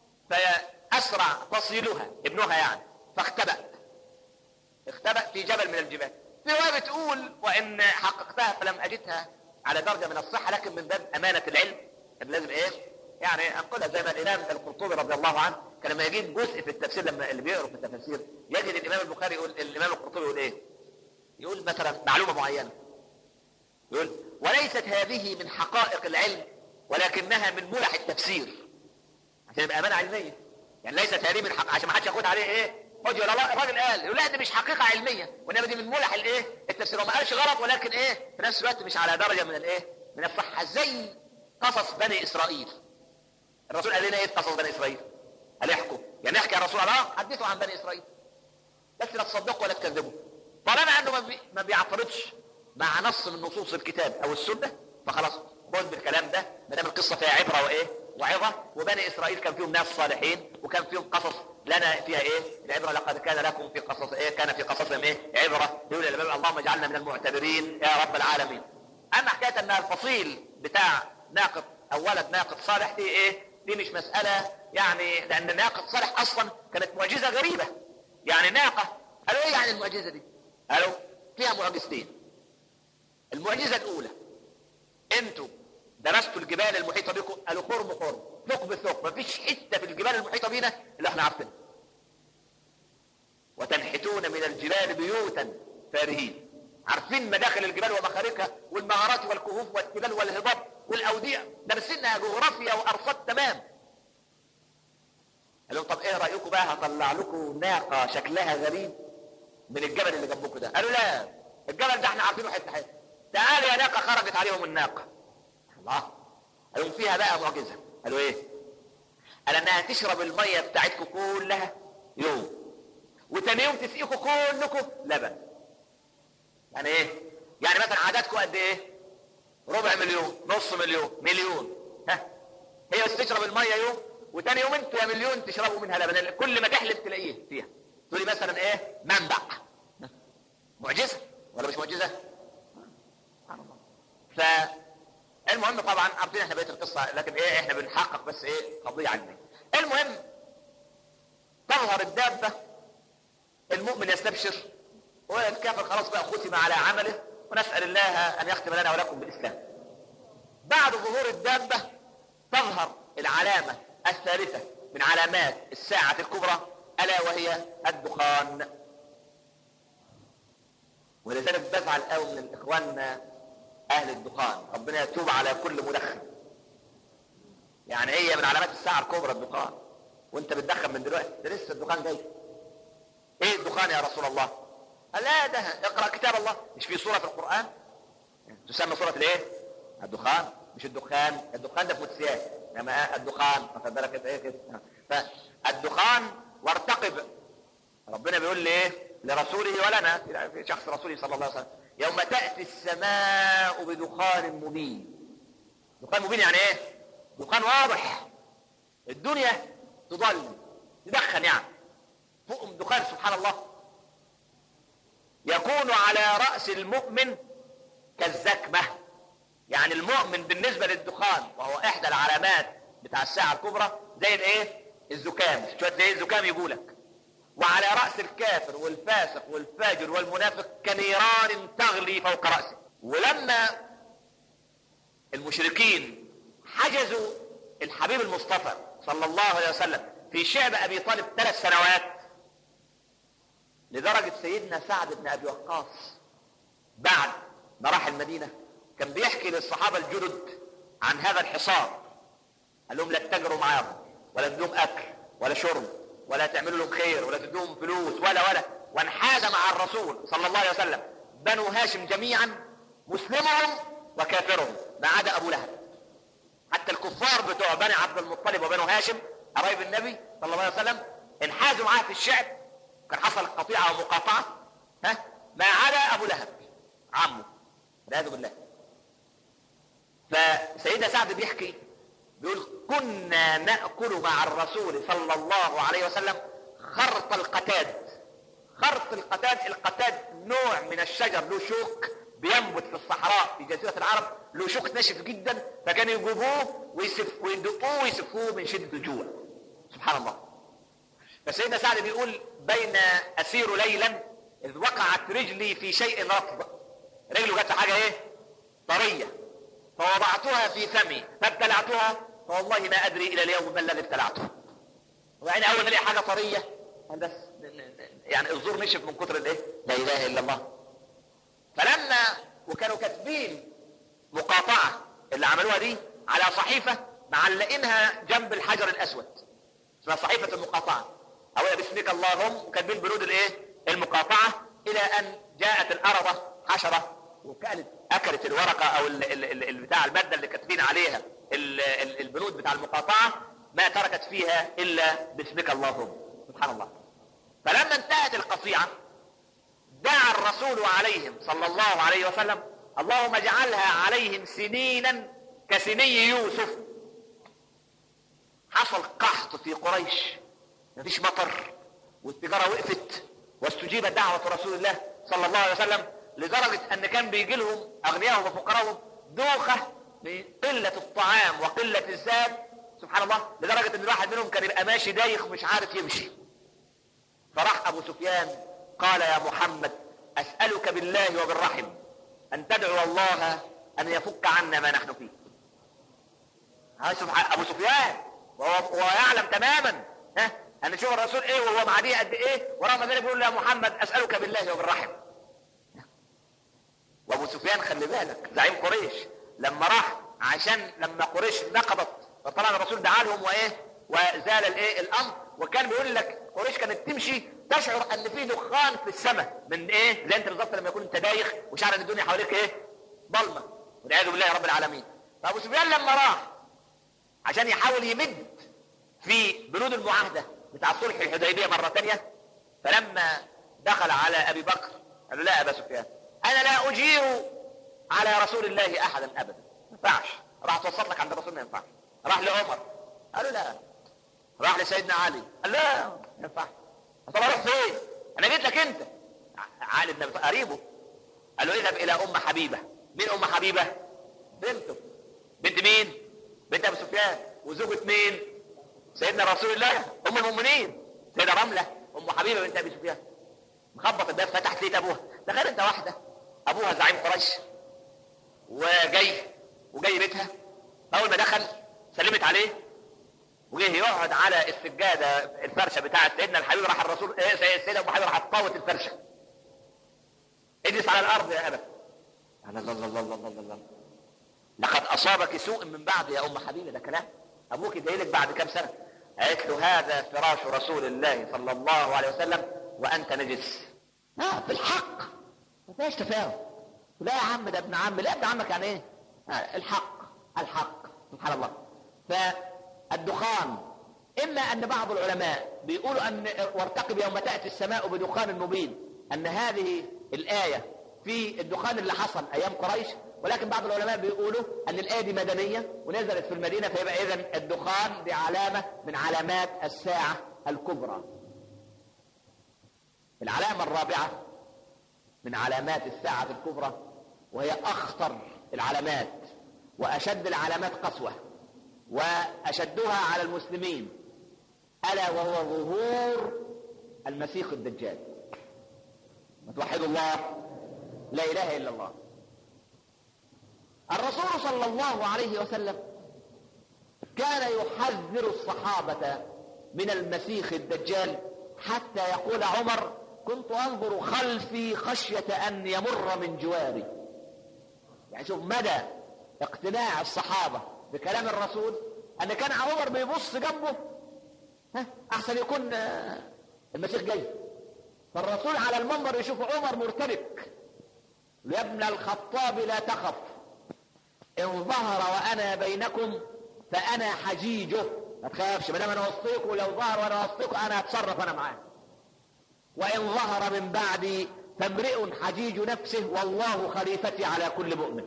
فاسرع فصيلها ابنها يعني فاختبأ اختبأ في جبل من الجبال في روايه بتقول وان حققتها فلم اجدها على درجه من الصحه لكن من باب امانه العلم كان لازم ايه يعني انقلها زي ما الامام القرطبي رضي الله عنه كان لما يجيب جزء في التفسير لما اللي بيقرا في التفاسير يجد الامام البخاري يقول الامام القرطبي يقول ايه؟ يقول مثلا معلومه معينه يقول وليست هذه من حقائق العلم ولكنها من ملح التفسير عشان يبقى امانه علميه يعني ليست هذه من حق عشان ما حدش ياخد عليه ايه حجه ولا لا الراجل قال يقول لا دي مش حقيقه علميه وانما دي من ملح الايه التفسير هو ما قالش غلط ولكن ايه في نفس الوقت مش على درجه من الايه من الصحه زي قصص بني اسرائيل الرسول قال لنا ايه قصص بني اسرائيل قال احكوا يعني احكي يا رسول الله حدثوا عن بني اسرائيل بس لا تصدقوا ولا تكذبوا طالما انه ما, بي... ما بيعترضش مع نص من نصوص الكتاب او السنه فخلاص خذ بالكلام ده ما دام القصه فيها عبره وايه وعظه وبني اسرائيل كان فيهم ناس صالحين وكان فيهم قصص لنا فيها ايه العبره لقد كان لكم في قصص ايه كان في قصصهم ايه عبره يقول الامام اللهم اجعلنا من المعتبرين يا رب العالمين اما حكايه ان الفصيل بتاع ناقه او ولد ناقه صالح دي ايه دي مش مساله يعني لان ناقه صالح اصلا كانت معجزه غريبه يعني ناقه قالوا ايه يعني المعجزه دي قالوا فيها معجزتين المعجزه الاولى انتوا درستوا الجبال المحيطه بكم قالوا خرم خرم ثقب ثقب مفيش حته في الجبال المحيطه بينا اللي احنا عارفينها وتنحتون من الجبال بيوتا فارهين عارفين مداخل الجبال ومخارجها والمغارات والكهوف والتلال والهضاب والاوديع دارسينها جغرافيا وارصاد تمام قال لهم طب ايه رايكم بقى هطلع لكم ناقه شكلها غريب من الجبل اللي جنبكم ده قالوا لا الجبل ده احنا عارفينه حته حته تعالوا يا ناقه خرجت عليهم الناقه الله قالوا فيها بقى معجزه قالوا ايه قال انها تشرب الميه بتاعتكم كلها يوم وتاني يوم تسقيكم كلكم لبن يعني ايه يعني مثلا عددكم قد ايه ربع مليون نص مليون مليون ها هي بس تشرب الميه يوم وتاني يوم انتوا يا مليون تشربوا منها لبن كل ما تحلب تلاقيه فيها تقولي مثلا ايه منبع معجزه ولا مش معجزه فالمهم طبعا عارفين احنا بقيه القصه لكن ايه احنا بنحقق بس ايه قضيه علميه المهم تظهر الدابه المؤمن يستبشر والكافر خلاص بقى ختم على عمله ونسال الله ان يختم لنا ولكم بالاسلام بعد ظهور الدابه تظهر العلامه الثالثه من علامات الساعه الكبرى الا وهي الدخان ولذلك بزعل قوي من اخواننا اهل الدخان ربنا يتوب على كل مدخن يعني هي من علامات الساعه الكبرى الدخان وانت بتدخن من دلوقتي ده لسه الدخان جاي ايه الدخان يا رسول الله قال لا ده اقرا كتاب الله مش في سوره في القران تسمى سوره الايه الدخان مش الدخان الدخان ده في متسيات انما الدخان واخد بالك ايه كده فالدخان وارتقب ربنا بيقول لي ايه لرسوله ولنا في شخص رسوله صلى الله عليه وسلم يوم تأتي السماء بدخان مبين دخان مبين يعني ايه دخان واضح الدنيا تضل تدخن يعني فوقهم دخان سبحان الله يكون على رأس المؤمن كالزكمة يعني المؤمن بالنسبة للدخان وهو إحدى العلامات بتاع الساعة الكبرى زي الايه الزكام شوية زي الزكام يقولك وعلى رأس الكافر والفاسق والفاجر والمنافق كنيران تغلي فوق رأسه ولما المشركين حجزوا الحبيب المصطفى صلى الله عليه وسلم في شعب أبي طالب ثلاث سنوات لدرجة سيدنا سعد بن أبي وقاص بعد ما راح المدينة كان بيحكي للصحابة الجدد عن هذا الحصار قال لهم لا تتاجروا معاهم ولا تدوم أكل ولا شرب ولا تعملوا لهم خير ولا تدوم فلوس ولا ولا وانحاز مع الرسول صلى الله عليه وسلم بنو هاشم جميعا مسلمهم وكافرهم ما عدا أبو لهب حتى الكفار بتوع بني عبد المطلب وبنو هاشم قرايب النبي صلى الله عليه وسلم انحازوا معاه في الشعب كان حصل قطيعة ومقاطعة ها ما عدا أبو لهب عمه والعياذ بالله فسيدنا سعد بيحكي بيقول كنا نأكل مع الرسول صلى الله عليه وسلم خرط القتاد خرط القتاد القتاد نوع من الشجر له شوك بينبت في الصحراء في جزيرة العرب له شوك ناشف جدا فكانوا يجيبوه ويسف ويدقوه ويسفوه من شدة الجوع سبحان الله فسيدنا سعد بيقول بين أسير ليلا إذ وقعت رجلي في شيء رطب رجله جت حاجة إيه طرية فوضعتها في فمي فابتلعتها فوالله ما أدري إلى اليوم ما الذي ابتلعته وبعدين أول ما الاقي حاجة طرية قال بس يعني الزور نشف من كتر الإيه لا إله إلا الله فلما وكانوا كاتبين مقاطعة اللي عملوها دي على صحيفة معلقينها جنب الحجر الأسود اسمها صحيفة المقاطعة أو باسمك اللهم وكاتبين بنود الإيه المقاطعة إلى أن جاءت الأرضة حشرة وكانت أكلت الورقة أو ال ال ال بتاع المادة اللي كاتبين عليها ال ال البنود بتاع المقاطعة ما تركت فيها إلا باسمك اللهم سبحان الله فلما انتهت القطيعة دعا الرسول عليهم صلى الله عليه وسلم اللهم اجعلها عليهم سنينا كسني يوسف حصل قحط في قريش مفيش مطر والتجارة وقفت واستجيبت دعوة رسول الله صلى الله عليه وسلم لدرجة ان كان بيجي لهم اغنياءهم وفقراءهم دوخة من قلة الطعام وقلة الزاد سبحان الله لدرجة ان الواحد منهم كان يبقى ماشي دايخ مش عارف يمشي فراح ابو سفيان قال يا محمد اسألك بالله وبالرحم ان تدعو الله ان يفك عنا ما نحن فيه ابو سفيان وهو يعلم تماما ها ان شوف الرسول ايه وهو معديه قد ايه ورغم ذلك بيقول له يا محمد اسالك بالله وبالرحم وابو سفيان خلي بالك زعيم قريش لما راح عشان لما قريش نقضت فطبعا الرسول دعا لهم وايه وزال الايه الامر وكان بيقول لك قريش كانت تمشي تشعر ان في دخان في السماء من ايه زي انت بالظبط لما يكون انت دايخ وشعر ان الدنيا حواليك ايه ضلمه والعياذ بالله رب العالمين فابو سفيان لما راح عشان يحاول يمد في بنود المعاهده بتاع صلح الحديبيه مره ثانيه فلما دخل على ابي بكر قال له لا ابا سفيان انا لا اجير على رسول الله احدا ابدا ما ينفعش راح توسط لك عند الرسول ما ينفعش راح لعمر قال له لا راح لسيدنا علي قال لا ما ينفعش طب اروح فين انا جيت لك انت علي بن قريبه قال له اذهب الى ام حبيبه مين ام حبيبه بنته بنت مين بنت ابو سفيان وزوجة مين سيدنا رسول الله ام المؤمنين سيدة رملة ام حبيبه بنت ابي سفيان مخبط الباب فتحت لقيت ابوها تخيل انت واحده ابوها زعيم قريش وجاي وجاي بيتها اول ما دخل سلمت عليه وجه يقعد على السجاده الفرشه بتاعت سيدنا الحبيب راح الرسول ايه السيده ام حبيب راح طاوت الفرشه اجلس على الارض يا ابا الله الله الله الله الله الله لقد اصابك سوء من بعد يا ام حبيبه ده كلام ابوك جاي لك بعد كام سنه قالت له هذا فراش رسول الله صلى الله عليه وسلم وانت نجس اه في الحق ما فيهاش تفاهم لا يا عم ده ابن عم لا ابن عمك يعني ايه آه الحق الحق سبحان الله فالدخان اما ان بعض العلماء بيقولوا ان وارتقب يوم تاتي السماء بدخان مبين ان هذه الايه في الدخان اللي حصل ايام قريش ولكن بعض العلماء بيقولوا ان الايه دي مدنيه ونزلت في المدينه فيبقى اذا الدخان دي علامه من علامات الساعه الكبرى. العلامه الرابعه من علامات الساعه الكبرى وهي اخطر العلامات واشد العلامات قسوه واشدها على المسلمين الا وهو ظهور المسيح الدجال. ما توحدوا الله لا اله الا الله. الرسول صلى الله عليه وسلم كان يحذر الصحابة من المسيح الدجال حتى يقول عمر كنت أنظر خلفي خشية أن يمر من جواري يعني شوف مدى اقتناع الصحابة بكلام الرسول أن كان عمر بيبص جنبه ها أحسن يكون المسيح جاي فالرسول على المنبر يشوف عمر مرتبك يا ابن الخطاب لا تخف ان ظهر وانا بينكم فانا حجيجه ما تخافش ما دام انا وسطيكم ولو ظهر وانا وسطيكم انا هتصرف انا معاه وان ظهر من بعدي فامرئ حجيج نفسه والله خليفتي على كل مؤمن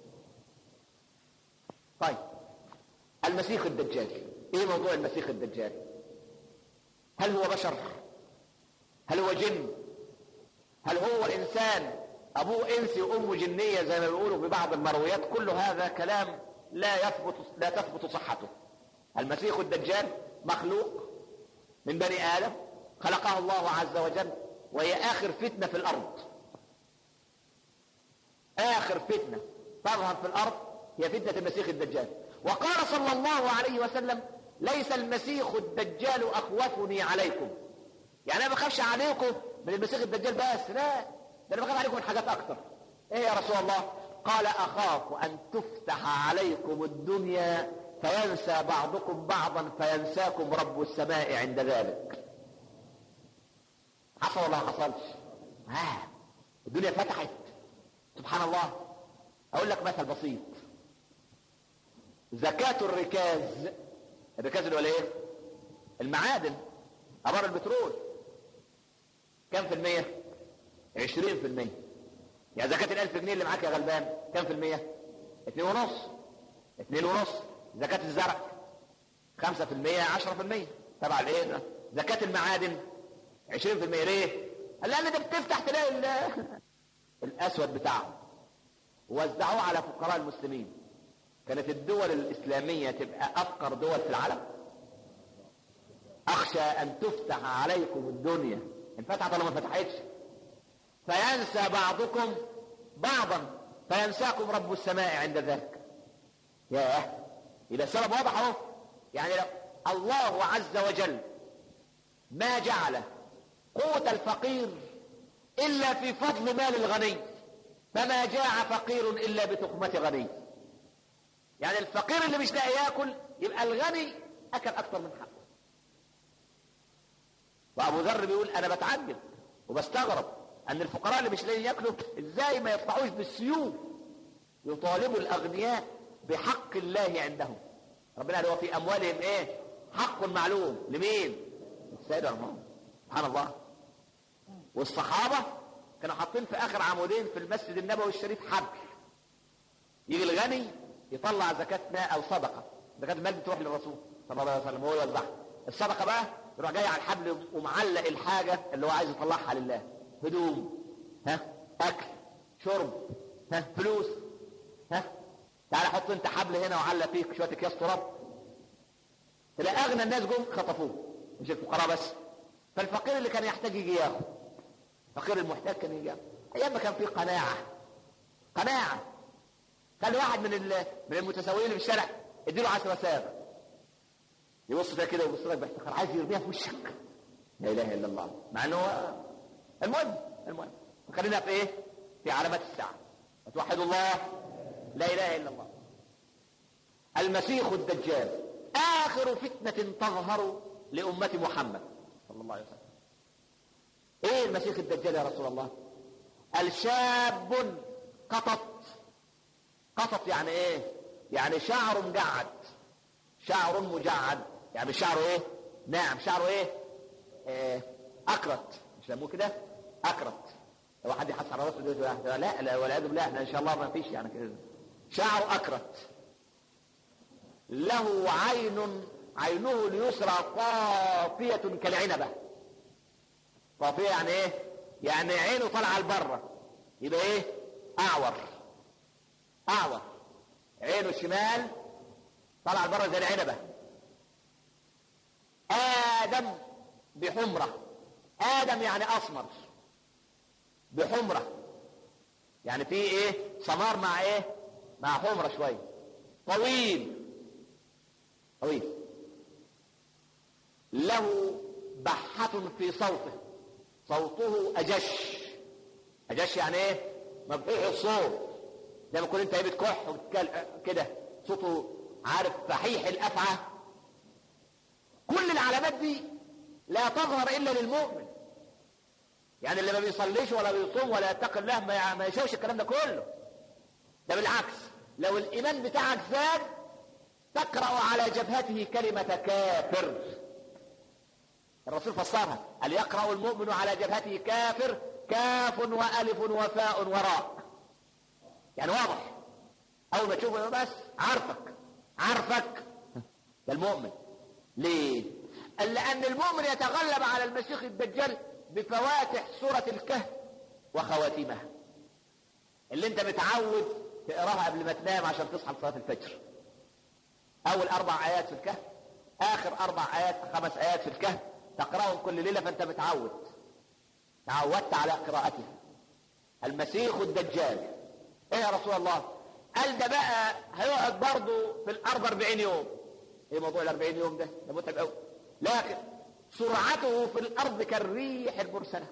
طيب المسيح الدجال ايه موضوع المسيح الدجال هل هو بشر هل هو جن هل هو انسان ابوه انسي وامه جنيه زي ما بيقولوا في بعض المرويات كل هذا كلام لا يثبت لا تثبت صحته المسيح الدجال مخلوق من بني ادم خلقه الله عز وجل وهي اخر فتنه في الارض اخر فتنه تظهر في الارض هي فتنه المسيح الدجال وقال صلى الله عليه وسلم ليس المسيح الدجال اخوفني عليكم يعني انا ما بخافش عليكم من المسيح الدجال بس لا ده انا بخاف عليكم من حاجات اكتر ايه يا رسول الله قال اخاف ان تفتح عليكم الدنيا فينسى بعضكم بعضا فينساكم رب السماء عند ذلك حصل ولا ما حصلش ها الدنيا فتحت سبحان الله اقول لك مثل بسيط زكاة الركاز الركاز اللي هو ايه المعادن ابار البترول كم في المية عشرين في المية يعني زكاة الألف جنيه اللي معاك يا غلبان كم في المية اتنين ونص اتنين ونص زكاة الزرع خمسة في المية عشرة في المية تبع الايه زكاة المعادن عشرين في المية ليه قال لا انت بتفتح تلاقي الاسود بتاعهم وزعوه على فقراء المسلمين كانت الدول الاسلامية تبقى افقر دول في العالم اخشى ان تفتح عليكم الدنيا انفتحت ولا ما فتحتش فينسى بعضكم بعضا فينساكم رب السماء عند ذلك ياه إذا السبب واضح اهو يعني لو الله عز وجل ما جعل قوت الفقير إلا في فضل مال الغني فما جاع فقير إلا بتخمة غني يعني الفقير اللي مش لاقي ياكل يبقى الغني أكل أكثر من حقه وأبو ذر بيقول أنا بتعجب وبستغرب ان الفقراء اللي مش لاقيين ياكلوا ازاي ما يطلعوش بالسيوف يطالبوا الاغنياء بحق الله عندهم ربنا قال في اموالهم ايه حق معلوم لمين السيد عمر سبحان الله والصحابه كانوا حاطين في اخر عمودين في المسجد النبوي الشريف حبل يجي الغني يطلع زكاة ماء او صدقه زكاة المال تروح للرسول صلى الله عليه وسلم وهو يوزعها الصدقه بقى يروح جاي على الحبل ومعلق الحاجه اللي هو عايز يطلعها لله هدوم ها اكل شرب ها فلوس ها تعال حط انت حبل هنا وعلق فيك شويه اكياس تراب تلاقي اغنى الناس جم خطفوه مش الفقراء بس فالفقير اللي كان يحتاج يجي ياخد الفقير المحتاج كان يجي ياخد ايام ما كان في قناعه قناعه خلي واحد من من المتسولين في الشارع اديله 10 ساغ يبص ده كده ويبص لك باحتقار عايز يرميها في وشك لا اله الا الله مع انه هو المهم المهم خلينا في ايه في علامات الساعة توحدوا الله لا اله الا الله المسيح الدجال اخر فتنة تظهر لأمة محمد صلى الله عليه وسلم ايه المسيح الدجال يا رسول الله الشاب قطط قطط يعني ايه يعني شعر مجعد شعر مجعد يعني شعره ايه ناعم شعره ايه آه اكرت مش يسموه كده اكرت لو حد يحس على راسه دلوقتي لا لا لا والعياذ بالله احنا ان شاء الله ما فيش يعني كده شعره اكرت له عين عينه اليسرى طافية كالعنبة طافية يعني ايه يعني عينه طالعة لبره يبقى ايه اعور اعور عينه الشمال طالعة لبره زي العنبة ادم بحمرة ادم يعني اسمر بحمرة يعني في ايه سمار مع ايه مع حمرة شوية طويل طويل له بحة في صوته صوته أجش أجش يعني إيه؟ مبحوح الصوت زي ما تكون أنت إيه بتكح وبتكل كده صوته عارف فحيح الأفعى كل العلامات دي لا تظهر إلا للمؤمن يعني اللي ما بيصليش ولا بيصوم ولا يتقي الله ما ما يشوفش الكلام ده كله ده بالعكس لو الإيمان بتاعك زاد تقرأ على جبهته كلمة كافر الرسول فسرها قال يقرأ المؤمن على جبهته كافر كاف وألف وفاء وراء يعني واضح أول ما تشوفه بس عارفك عارفك ده المؤمن ليه؟ قال لأن المؤمن يتغلب على المسيح الدجال بفواتح سورة الكهف وخواتيمها اللي انت متعود تقراها قبل ما تنام عشان تصحى لصلاة الفجر اول اربع ايات في الكهف اخر اربع ايات خمس ايات في الكهف تقراهم كل ليله فانت متعود تعودت على قراءتها المسيح الدجال ايه يا رسول الله قال ده بقى هيقعد برضه في الارض 40 يوم ايه موضوع ال 40 يوم ده ده متعب قوي لكن سرعته في الارض كالريح المرسله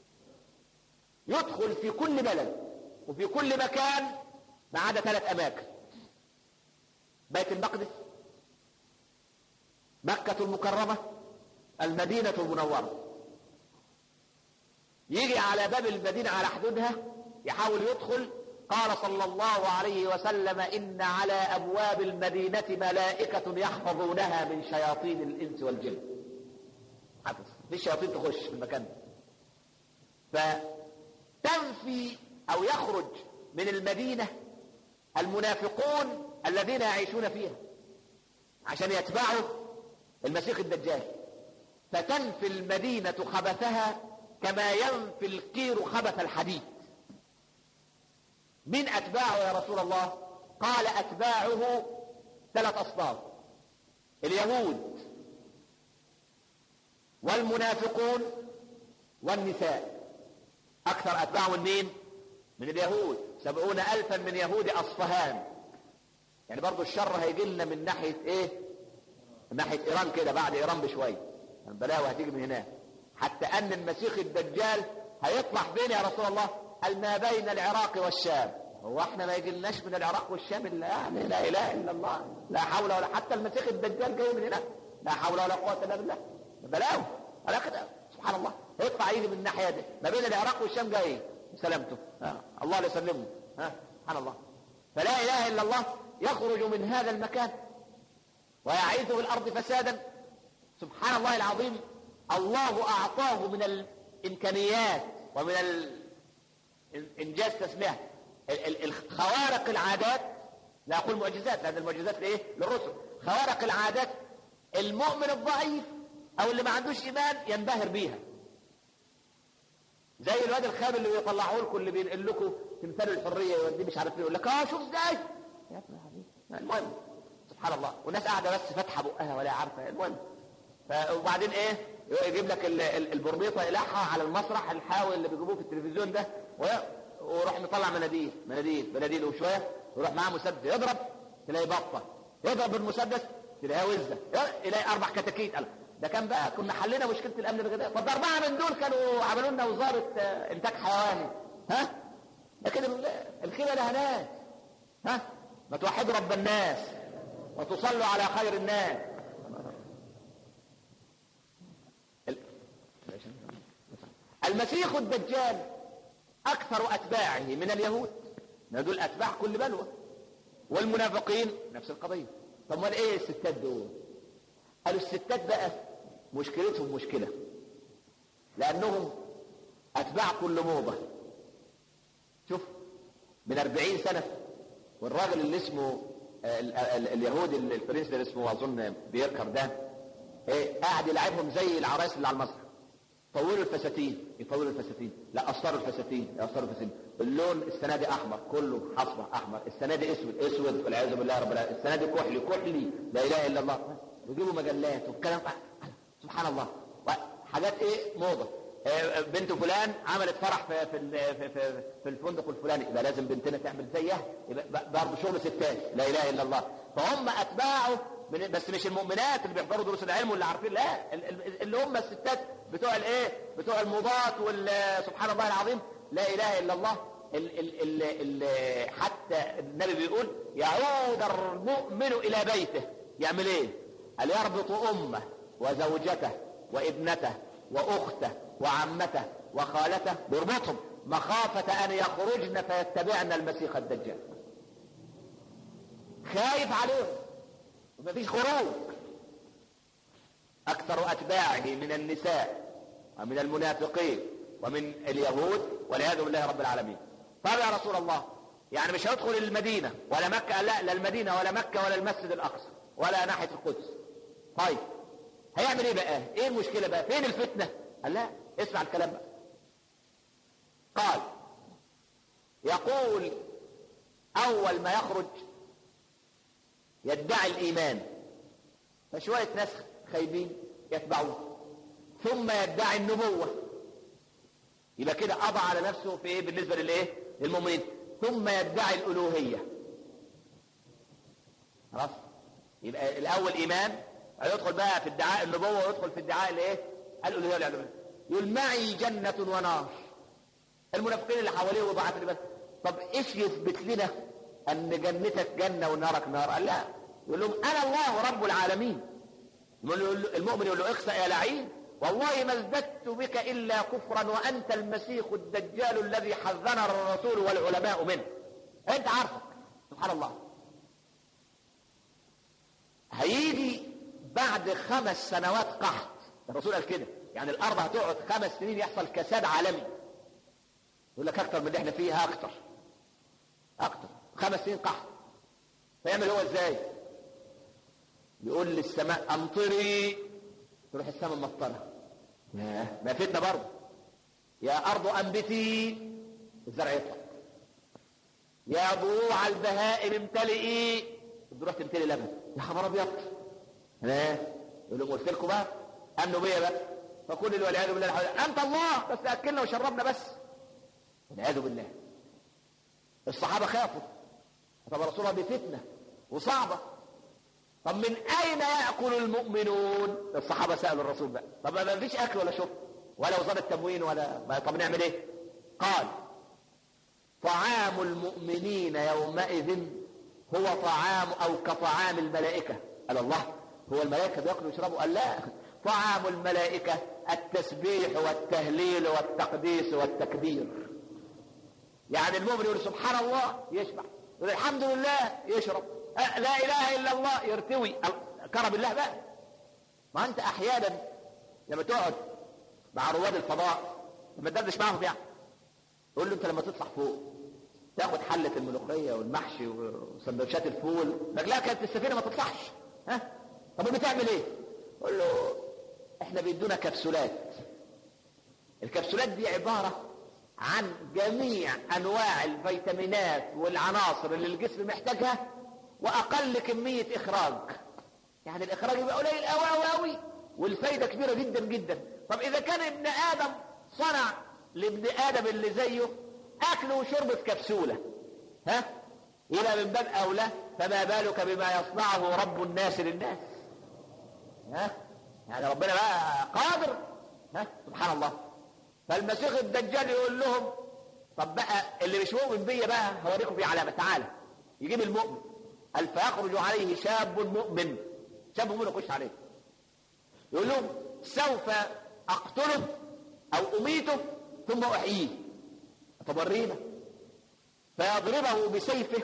يدخل في كل بلد وفي كل مكان ما عدا ثلاث اماكن بيت المقدس مكة المكرمة المدينة المنورة يجي على باب المدينة على حدودها يحاول يدخل قال صلى الله عليه وسلم إن على أبواب المدينة ملائكة يحفظونها من شياطين الإنس والجن حفظ في شياطين تخش في المكان فتنفي أو يخرج من المدينة المنافقون الذين يعيشون فيها عشان يتبعوا المسيح الدجال فتنفي المدينة خبثها كما ينفي القير خبث الحديد من أتباعه يا رسول الله قال أتباعه ثلاث أصناف اليهود والمنافقون والنساء أكثر أتباعه من مين؟ من اليهود سبعون ألفا من يهود أصفهان يعني برضو الشر هيجي لنا من ناحية إيه؟ من ناحية إيران كده بعد إيران بشوية البلاوي هتيجي من هناك حتى أن المسيح الدجال هيطلع فين يا رسول الله؟ قال ما بين العراق والشام هو احنا ما يجيلناش من العراق والشام الا يعني لا اله الا الله لا حول ولا حتى المسيح الدجال جاي من هناك لا حول ولا قوه الا بالله بلاوي على كده سبحان الله يطلع يجي من الناحيه دي ما بين العراق والشام جاي سلامته آه. الله يسلمه ها سبحان الله فلا اله الا الله يخرج من هذا المكان ويعيث في الارض فسادا سبحان الله العظيم الله اعطاه من الامكانيات ومن انجاز تسميها الخوارق العادات لا اقول معجزات لان المعجزات لايه للرسل خوارق العادات المؤمن الضعيف او اللي ما عندوش ايمان ينبهر بيها زي الواد الخام اللي بيطلعوه لكم اللي بينقل لكم تمثال الحريه يوديه مش عارف ايه يقول لك اه شوف ازاي يا ابني حبيبي المهم سبحان الله والناس قاعده بس فاتحه بقها ولا عارفه المهم وبعدين ايه يجيب لك البربيطه يلحها على المسرح الحاوي اللي بيجيبوه في التلفزيون ده ويروح مطلع مناديل مناديل مناديل وشويه ويروح معاه مسدس يضرب تلاقي بطه يضرب بالمسدس تلاقيها وزه يلاقي اربع كتاكيت قال ده كان بقى كنا حلينا مشكله الامن الغذائي طب ده اربعه من دول كانوا عملوا لنا وزاره انتاج حيواني ها لكن الخيبه لها ناس ها ما توحدوا رب الناس وتصلوا على خير الناس المسيح الدجال اكثر اتباعه من اليهود دول اتباع كل بلوى والمنافقين نفس القضيه طب امال ايه الستات دول قالوا الستات بقى مشكلتهم مشكلة لأنهم أتباع كل موضة شوف من أربعين سنة والراجل اللي اسمه ال- ال- اليهودي الفرنسي اللي اسمه أظن بيركر ده إيه قاعد يلعبهم زي العرايس اللي على المسرح طولوا الفساتين يطولوا الفساتين لا قصروا الفساتين لا قصروا الفساتين اللون السنه دي احمر كله حصبه احمر السنه دي اسود اسود والعياذ بالله رب العالمين السنه دي كحلي كحلي لا اله الا الله ويجيبوا مجلات والكلام سبحان الله حاجات ايه موضه آه، بنت فلان عملت فرح في في ال- في, في, في الفندق الفلاني يبقى لازم بنتنا تعمل زيها يبقى ب- برضه شغل ستات لا اله الا الله فهم اتباعه من بس مش المؤمنات اللي بيحضروا دروس العلم واللي عارفين لا ال- ال- اللي هم الستات بتوع الايه بتوع الموضات وال سبحان الله العظيم لا اله الا الله ال ال ال ال حتى النبي بيقول يعود المؤمن الى بيته يعمل ايه قال يربط امه وزوجته وابنته واخته وعمته وخالته بيربطهم مخافة ان يخرجن فيتبعن المسيح الدجال خايف عليهم ومفيش خروج اكثر اتباعه من النساء ومن المنافقين ومن اليهود والعياذ بالله رب العالمين طب يا رسول الله يعني مش هيدخل المدينة ولا مكة لا لا المدينة ولا مكة ولا المسجد الأقصى ولا ناحية القدس طيب هيعمل ايه بقى ايه المشكلة بقى فين الفتنة قال لا اسمع الكلام بقى قال يقول اول ما يخرج يدعي الايمان فشوية ناس خايبين يتبعوه ثم يدعي النبوة يبقى كده قضى على نفسه في ايه بالنسبة للايه للمؤمنين ثم يدعي الالوهية خلاص يبقى الاول ايمان هيدخل بقى في ادعاء النبوة ويدخل في ادعاء الايه الالوهية والعلوية يقول معي جنة ونار المنافقين اللي حواليه وضعت اللي بس طب ايش يثبت لنا ان جنتك جنة ونارك نار قال لا يقول لهم انا الله رب العالمين يقول له- المؤمن يقول له اخسأ يا لعين والله ما ازددت بك الا كفرا وانت المسيح الدجال الذي حذرنا الرسول والعلماء منه انت عارفك سبحان الله هيجي بعد خمس سنوات قحط الرسول قال كده يعني الارض هتقعد خمس سنين يحصل كساد عالمي يقول لك اكتر من اللي احنا فيها اكتر اكتر خمس سنين قحط فيعمل هو ازاي يقول للسماء امطري تروح السماء مطرة ياه، ما فتنة برضه يا ارض انبتي الزرع يطلع يا ضروع البهائم امتلئي تروح تمتلي لبن يا خبر ابيض ها يقول لهم قلت لكم بقى امنوا بيا بقى فكل اللي والعياذ بالله الحول. انت الله بس اكلنا وشربنا بس والعياذ بالله الصحابه خافوا طب يا رسول الله دي فتنه وصعبه طب من اين ياكل المؤمنون الصحابه سالوا الرسول بقى طب ما فيش اكل ولا شرب ولا وزاره تموين ولا ما- طب نعمل ايه قال طعام المؤمنين يومئذ هو طعام او كطعام الملائكه قال الله هو الملائكه بياكلوا ويشربوا قال لا طعام الملائكه التسبيح والتهليل والتقديس والتكبير يعني المؤمن يقول سبحان الله يشبع يقول الحمد لله يشرب أه لا اله الا الله يرتوي ال- كرم الله بقى ما انت احيانا لما تقعد مع رواد الفضاء لما تدردش معاهم يعني يقول له انت لما تطلع فوق تاخد حلة الملوخية والمحشي وسندوتشات الفول رجلها كانت في السفينة ما تطلعش ها طب بتعمل ايه يقول له احنا بيدونا كبسولات الكبسولات دي عبارة عن جميع انواع الفيتامينات والعناصر اللي الجسم محتاجها واقل كمية اخراج يعني الاخراج يبقى قليل قوي قوي قوي والفايدة كبيرة جدا جدا طب اذا كان ابن ادم صنع لابن ادم اللي زيه اكل وشرب في كبسولة ها الى من باب اولى فما بالك بما يصنعه رب الناس للناس ها يعني ربنا بقى قادر ها سبحان الله فالمسيح الدجال يقول لهم طب بقى اللي مش مؤمن بيا بقى هوريكم في علامه تعالى يجيب المؤمن قال فيخرج عليه شاب مؤمن شاب مؤمن يخش عليه يقول لهم سوف اقتله او اميته ثم احييه طب ورينا فيضربه بسيفه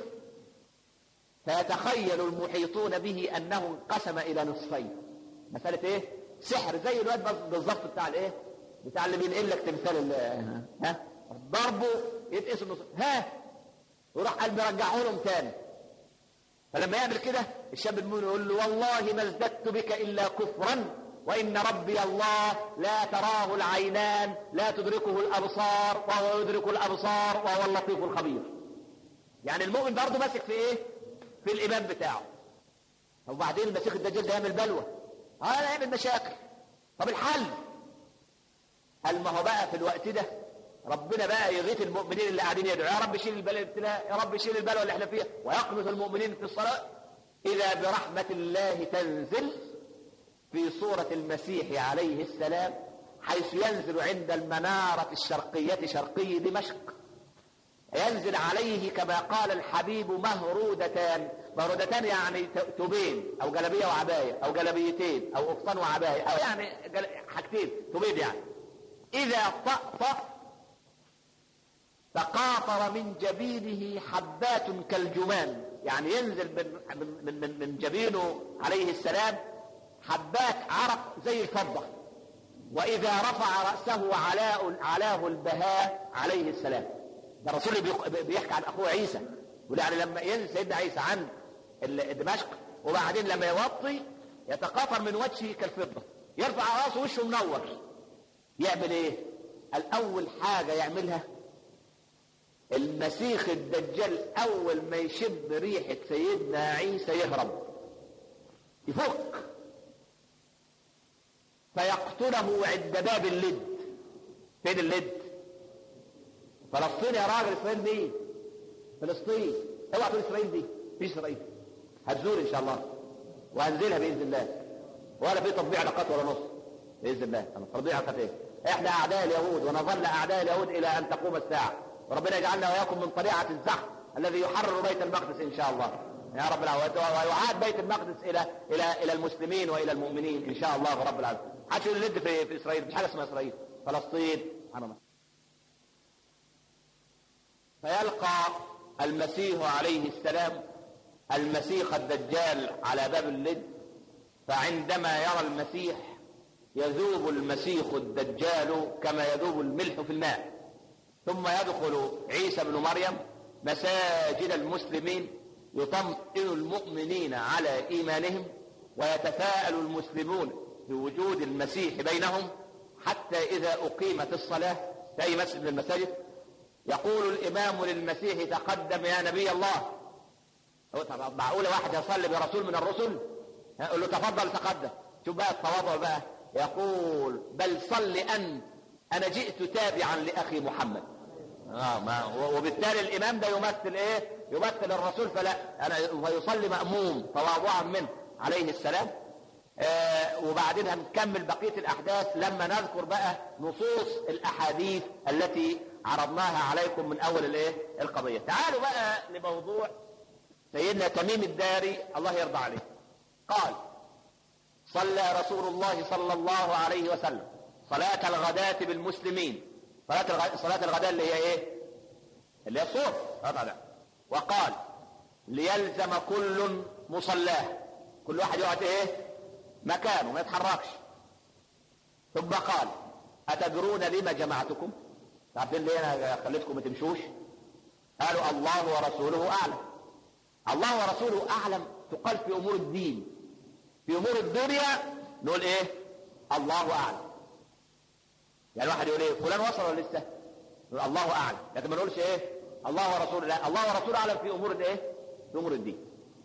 فيتخيل المحيطون به انه انقسم الى نصفين مسألة ايه سحر زي الواد بس- بالظبط بتاع الايه بتاع اللي بينقل لك تمثال ال- ها ضربه يتقسم النص ها وراح قال مرجعه لهم تاني فلما يعمل كده الشاب المؤمن يقول له والله ما ازددت بك الا كفرا وان ربي الله لا تراه العينان لا تدركه الابصار وهو يدرك الابصار وهو اللطيف الخبير يعني المؤمن برضه ماسك في ايه في الايمان بتاعه وبعدين المسيح الدجال ده يعمل بلوى اه يعمل مشاكل طب الحل قال ما هو بقى في الوقت ده ربنا بقى يغيث المؤمنين اللي قاعدين يدعوا يا رب شيل البلاء الابتلاء يا رب شيل البلاء اللي احنا فيها ويقنط المؤمنين في الصلاه اذا برحمه الله تنزل في صوره المسيح عليه السلام حيث ينزل عند المناره الشرقيه شرقي دمشق ينزل عليه كما قال الحبيب مهرودتان مهرودتان يعني توبين او جلبيه وعبايه او جلبيتين او قفطان وعبايه او يعني جل... حاجتين توبين يعني اذا طأطأ تقاطر من جبينه حبات كالجمان يعني ينزل من من من, من جبينه عليه السلام حبات عرق زي الفضه واذا رفع راسه علاء علاه البهاء عليه السلام ده الرسول بيحكي عن اخوه عيسى يقول يعني لما ينزل سيدنا عيسى عن دمشق وبعدين لما يوطي يتقاطر من وجهه كالفضه يرفع راسه وشه منور يعمل ايه الاول حاجه يعملها المسيخ الدجال اول ما يشم ريحه سيدنا عيسى يهرب يفك فيقتله عند باب اللد فين اللد فلسطين يا راجل اسرائيل مين فلسطين اوعى تقول اسرائيل دي في اسرائيل هتزور ان شاء الله وهنزلها باذن الله ولا في تطبيع علاقات ولا نص باذن الله تطبيع علاقات ايه احنا اعداء اليهود ونظل اعداء اليهود الى ان تقوم الساعه وربنا يجعلنا واياكم من طليعه الزحف الذي يحرر بيت المقدس ان شاء الله يا رب العالمين ويعاد بيت المقدس الى الى الى المسلمين والى المؤمنين ان شاء الله رب العالمين حدش يلد في, في اسرائيل مش حاجه اسمها اسرائيل فلسطين سبحان الله فيلقى المسيح عليه السلام المسيح الدجال على باب اللد فعندما يرى المسيح يذوب المسيح الدجال كما يذوب الملح في الماء ثم يدخل عيسى بن مريم مساجد المسلمين يطمئن المؤمنين على ايمانهم ويتفاءل المسلمون بوجود المسيح بينهم حتى اذا اقيمت الصلاه في اي مسجد من المساجد يقول الامام للمسيح تقدم يا نبي الله معقوله واحد يصلي برسول من الرسل يقول له تفضل تقدم شوف بقى التواضع بقى يقول بل صل انت انا جئت تابعا لاخي محمد آه ما وبالتالي الامام ده يمثل ايه يمثل الرسول فلا انا ويصلي ماموم تواضعا منه عليه السلام آه وبعدين هنكمل بقيه الاحداث لما نذكر بقى نصوص الاحاديث التي عرضناها عليكم من اول الايه القضيه تعالوا بقى لموضوع سيدنا تميم الداري الله يرضى عليه قال صلى رسول الله صلى الله عليه وسلم صلاة الغداة بالمسلمين صلاة الغ... صلاة الغداء اللي هي ايه؟ اللي هي الصور طبعا وقال ليلزم كل مصلاه كل واحد يقعد ايه؟ مكانه ما يتحركش ثم قال أتدرون لما جمعتكم؟ عارفين ليه انا خليتكم ما تمشوش؟ قالوا الله ورسوله اعلم الله ورسوله اعلم تقال في امور الدين في امور الدنيا نقول ايه الله اعلم يعني واحد يقول ايه فلان وصل ولا لسه نقول الله اعلم لكن ما نقولش ايه الله ورسوله لا الله ورسوله اعلم في امور الايه في امور الدين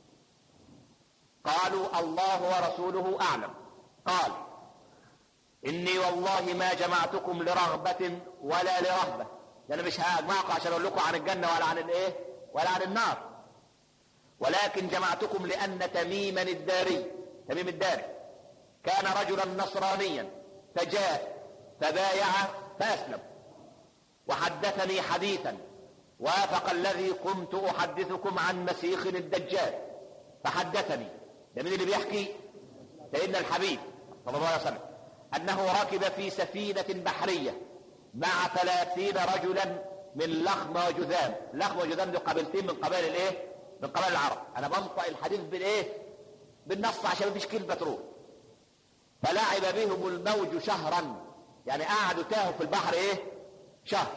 قالوا الله ورسوله اعلم قال اني والله ما جمعتكم لرغبه ولا لرهبه انا مش هجمعكم عشان اقول لكم عن الجنه ولا عن الايه ولا عن النار ولكن جمعتكم لان تميما الداري تميم الداري كان رجلا نصرانيا فجاء فبايع فاسلم وحدثني حديثا وافق الذي كنت احدثكم عن مسيخ الدجال فحدثني ده مين اللي بيحكي سيدنا الحبيب صلى الله عليه وسلم انه ركب في سفينه بحريه مع ثلاثين رجلا من لخم وجذام لخم وجذام دي قبيلتين من قبائل الايه من قبائل العرب انا بنطق الحديث بالايه بالنص عشان مفيش كلمه تروح فلعب بهم الموج شهرا يعني قعدوا تاهوا في البحر ايه شهر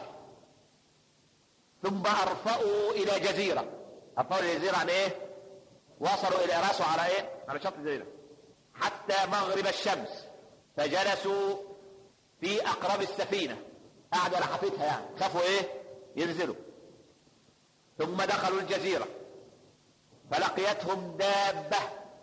ثم ارفأوا الى جزيرة ارفأوا الى جزيرة عن ايه وصلوا الى راسوا على ايه على شط الجزيرة حتى مغرب الشمس فجلسوا في اقرب السفينة قعدوا على حافتها يعني خافوا ايه ينزلوا ثم دخلوا الجزيرة فلقيتهم دابة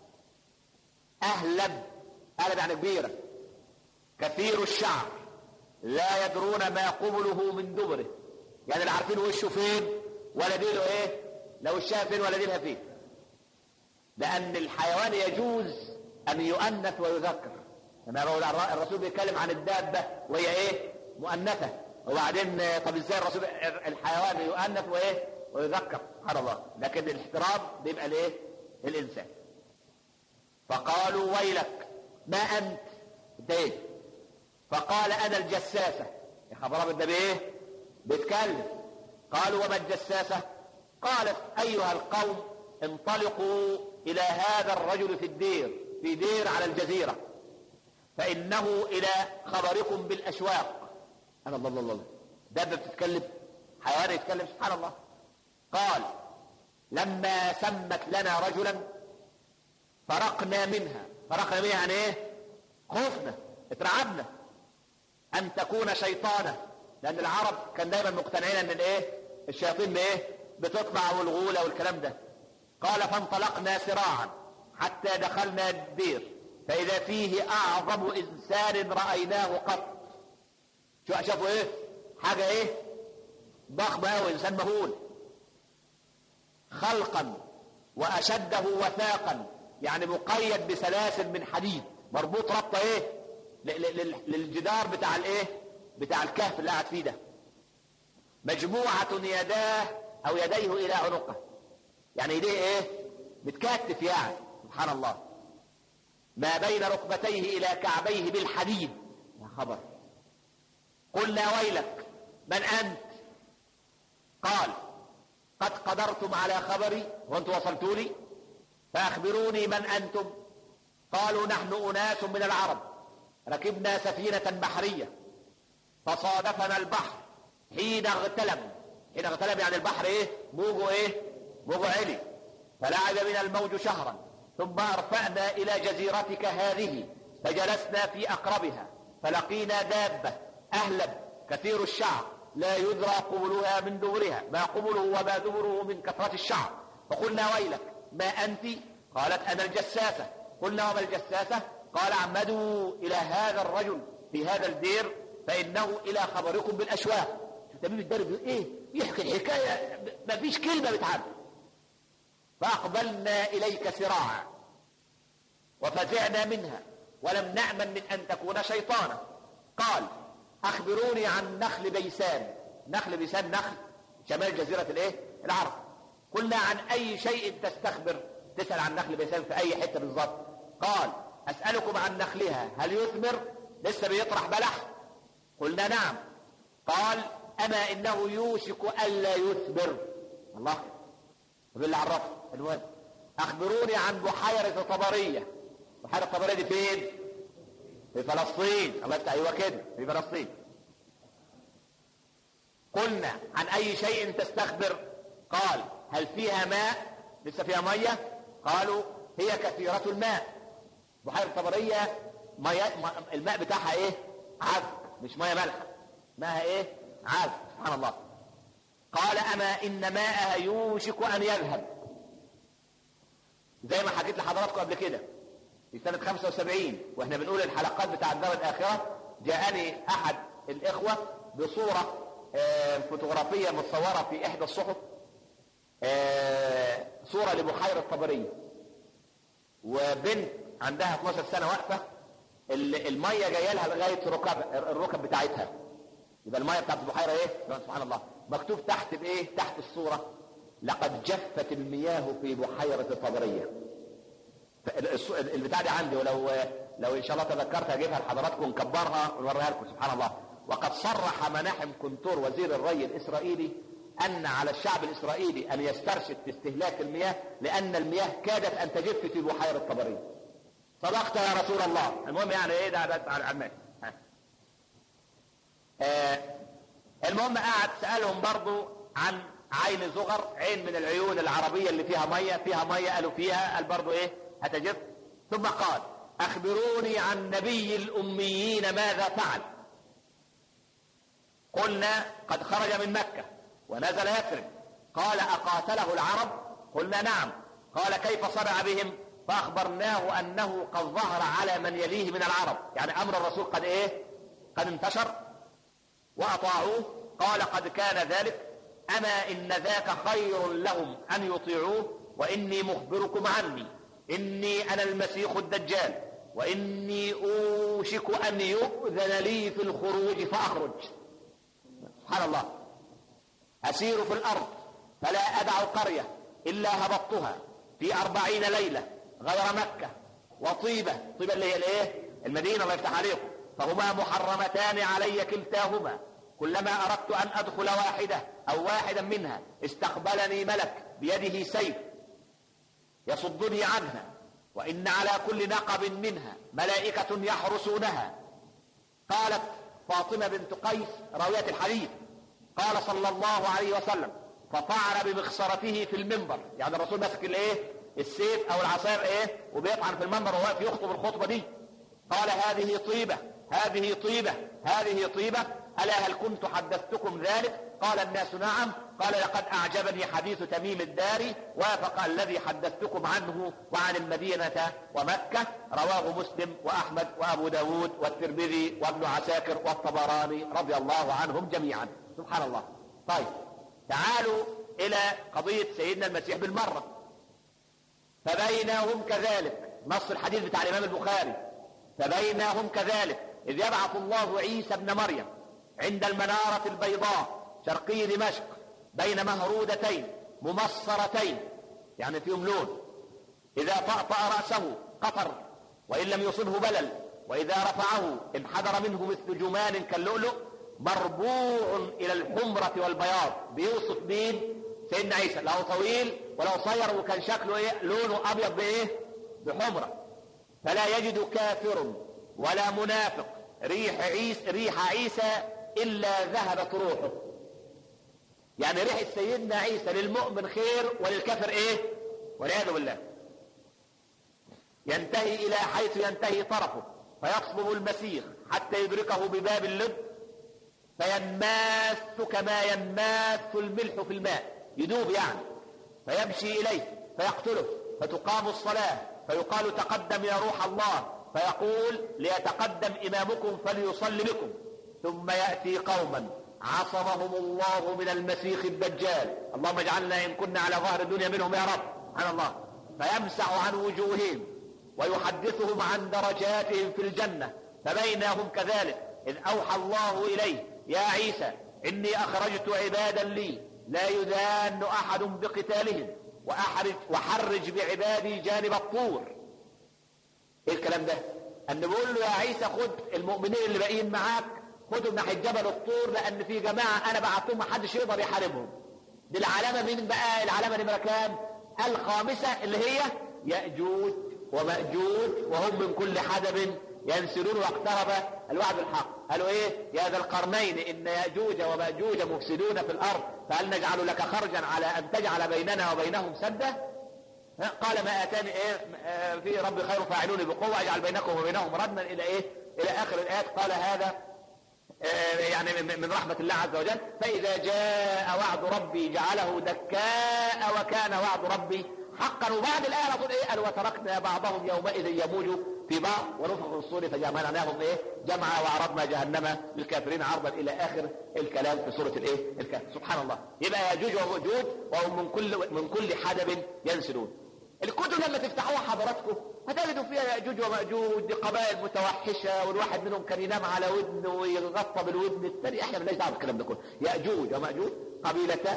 اهلب اهلب يعني كبيرة كثير الشعر لا يدرون ما قبله من دبره يعني لا عارفين وشه فين ولا ديله ايه لا وشها فين ولا ديلها فين لان الحيوان يجوز ان يؤنث ويذكر لما الرسول بيتكلم عن الدابة وهي ايه مؤنثة وبعدين طب ازاي الرسول الحيوان يؤنث وايه ويذكر سبحان الله لكن الاحترام بيبقى لايه للانسان فقالوا ويلك ما انت انت ايه فقال انا الجساسة يا خبر ابيض ده بايه بيتكلم قالوا وما الجساسة قالت ايها القوم انطلقوا الى هذا الرجل في الدير في دير على الجزيرة فانه الى خبركم بالاشواق انا الله الله الله دابة بتتكلم حيوان يتكلم سبحان الله قال لما سمت لنا رجلا فرقنا منها فرقنا منها يعني ايه خوفنا اترعبنا ان تكون شيطانة لان العرب كان دايما مقتنعين ان الايه الشياطين بايه بتطلع والغولة والكلام ده قال فانطلقنا سراعا حتى دخلنا الدير فاذا فيه اعظم انسان رأيناه قط شو شافوا ايه حاجة ايه ضخمة اوي انسان مهول خلقا واشده وثاقا يعني مقيد بسلاسل من حديد مربوط ربطه ايه للجدار بتاع الايه بتاع الكهف اللي قاعد فيه ده مجموعة يداه او يديه الى عنقه يعني ايديه ايه متكتف يعني سبحان الله ما بين ركبتيه الى كعبيه بالحديد يا خبر قلنا ويلك من انت قال قد قدرتم على خبري وانتم وصلتوا لي فاخبروني من انتم قالوا نحن اناس من العرب ركبنا سفينة بحرية فصادفنا البحر حين اغتلم حين اغتلم يعني البحر ايه موجه ايه موجه علي فلعب بنا الموج شهرا ثم ارفعنا الى جزيرتك هذه فجلسنا في اقربها فلقينا دابة اهلب كثير الشعر لا يدرى قبلها من دبرها ما قبله وما دبره من كثرة الشعر فقلنا ويلك ما انت قالت انا الجساسة قلنا وما الجساسة قال عمدوا الى هذا الرجل في هذا الدير فانه الى خبركم بالاشواق تميم الدرب بيقول ايه يحكي الحكاية ما فيش كلمة بتعرف فاقبلنا اليك سراعا وفزعنا منها ولم نأمن من ان تكون شيطانا قال اخبروني عن نخل بيسان نخل بيسان نخل شمال جزيرة الايه العرب قلنا عن اي شيء تستخبر تسأل عن نخل بيسان في اي حتة بالظبط قال اسألكم عن نخلها هل يثمر لسه بيطرح بلح قلنا نعم قال اما انه يوشك الا يثمر الله بالله عرف الواد اخبروني عن بحيرة طبرية بحيرة طبرية دي فين في فلسطين الله يفتح ايوه كده في فلسطين قلنا عن اي شيء تستخبر قال هل فيها ماء لسه فيها ميه قالوا هي كثيرة الماء بحيرة طبرية مياه الماء بتاعها ايه عذب مش ميه مالحة ماءها ايه عذب سبحان الله قال اما ان ماءها يوشك ان يذهب زي ما حكيت لحضراتكم قبل كده في سنة 75 واحنا بنقول الحلقات بتاع الدار الآخرة جاءني أحد الإخوة بصورة فوتوغرافية متصورة في إحدى الصحف صورة لبحيرة طبرية وبنت عندها 12 سنة واقفة المية جاية لها لغاية الركب الركب بتاعتها يبقى المية بتاعت البحيرة ايه؟ سبحان الله مكتوب تحت بايه؟ تحت الصورة لقد جفت المياه في بحيرة طبرية البتاع دي عندي ولو لو ان شاء الله تذكرت هجيبها لحضراتكم نكبرها ونوريها لكم سبحان الله وقد صرح مناحم كنتور وزير الري الاسرائيلي ان على الشعب الاسرائيلي ان يسترشد في استهلاك المياه لان المياه كادت ان تجف في بحيرة طبرية صدقت يا رسول الله المهم يعني ايه ده بس على الماشي ها. آه المهم قعد سالهم برضو عن عين زغر عين من العيون العربيه اللي فيها ميه فيها ميه قالوا فيها قال برضو ايه هتجف ثم قال اخبروني عن نبي الاميين ماذا فعل قلنا قد خرج من مكه ونزل يثرب قال اقاتله العرب قلنا نعم قال كيف صنع بهم فاخبرناه انه قد ظهر على من يليه من العرب يعني امر الرسول قد ايه قد انتشر واطاعوه قال قد كان ذلك اما ان ذاك خير لهم ان يطيعوه واني مخبركم عني اني انا المسيح الدجال واني اوشك ان يؤذن لي في الخروج فاخرج سبحان الله اسير في الارض فلا ادع قريه الا هبطتها في أربعين ليلة غير مكة وطيبة طيبة اللي هي الايه المدينة الله يفتح عليكم فهما محرمتان علي كلتاهما كلما أردت أن أدخل واحدة أو واحدا منها استقبلني ملك بيده سيف يصدني عنها وإن على كل نقب منها ملائكة يحرسونها قالت فاطمة بنت قيس راوية الحديث قال صلى الله عليه وسلم فطعن بمخصرته في المنبر يعني الرسول ماسك الايه السيف او العصاير ايه وبيطعن في المنبر وهو واقف يخطب الخطبه دي قال هذه طيبه هذه طيبه هذه طيبه الا هل كنت حدثتكم ذلك قال الناس نعم قال لقد اعجبني حديث تميم الداري وافق الذي حدثتكم عنه وعن المدينه ومكه رواه مسلم واحمد وابو داود والترمذي وابن عساكر والطبراني رضي الله عنهم جميعا سبحان الله طيب تعالوا الى قضية سيدنا المسيح بالمرة فبينهم كذلك نص الحديث بتاع الامام البخاري فبينهم كذلك اذ يبعث الله عيسى ابن مريم عند المنارة البيضاء شرقي دمشق بين مهرودتين ممصرتين يعني فيهم لون اذا طأطأ رأسه قطر وان لم يصبه بلل واذا رفعه انحدر منه مثل جمان كاللؤلؤ مربوع الى الحمرة والبياض بيوصف مين سيدنا عيسى له طويل ولو صير وكان شكله ايه لونه ابيض بايه بحمرة فلا يجد كافر ولا منافق ريح عيسى ريح عيسى الا ذهبت روحه يعني ريحة سيدنا عيسى للمؤمن خير وللكافر ايه والعياذ بالله ينتهي الى حيث ينتهي طرفه فيصبغ المسيح حتى يدركه بباب اللب فينماس كما ينماس الملح في الماء يدوب يعني فيمشي إليه فيقتله فتقام الصلاة فيقال تقدم يا روح الله فيقول ليتقدم إمامكم فليصل بكم ثم يأتي قوما عصمهم الله من المسيخ الدجال اللهم اجعلنا إن كنا على ظهر الدنيا منهم يا رب سبحان الله فيمسح عن وجوههم ويحدثهم عن درجاتهم في الجنة فبينهم كذلك إذ أوحى الله إليه يا عيسى إني أخرجت عبادا لي لا يدان أحد بقتالهم وأحرج وحرج بعبادي جانب الطور إيه الكلام ده؟ أن بيقول له يا عيسى خد المؤمنين اللي باقيين معاك خدهم ناحية جبل الطور لأن في جماعة أنا بعتهم ما حدش يقدر يحاربهم دي العلامة مين بقى العلامة نمرة كام؟ الخامسة اللي هي يأجوج ومأجوج وهم من كل حدب ينسلون واقترب الوعد الحق قالوا ايه يا ذا القرنين ان ياجوج وماجوج مفسدون في الارض فهل نجعل لك خرجا على ان تجعل بيننا وبينهم سدا قال ما اتاني ايه في ربي خير فاعلوني بقوه اجعل بينكم وبينهم ردما الى ايه الى اخر الايات قال هذا يعني من رحمة الله عز وجل فإذا جاء وعد ربي جعله دكاء وكان وعد ربي حقا وبعد الآية نقول إيه قال وتركنا بعضهم يومئذ يموج في بعض ونفخ في الصور فجمعناهم ايه جمعا وعرضنا جهنم للكافرين عرضا الى اخر الكلام في سوره الايه الكهف سبحان الله يبقى ياجوج وماجوج وهم من كل من كل حدب ينسلون الكتب لما تفتحوها حضراتكم هتجدوا فيها ياجوج وماجوج دي قبائل متوحشه والواحد منهم كان ينام على ودن ويغطى بالودن الثاني احنا مالناش دعوه بالكلام ده كله ياجوج وماجوج قبيلتان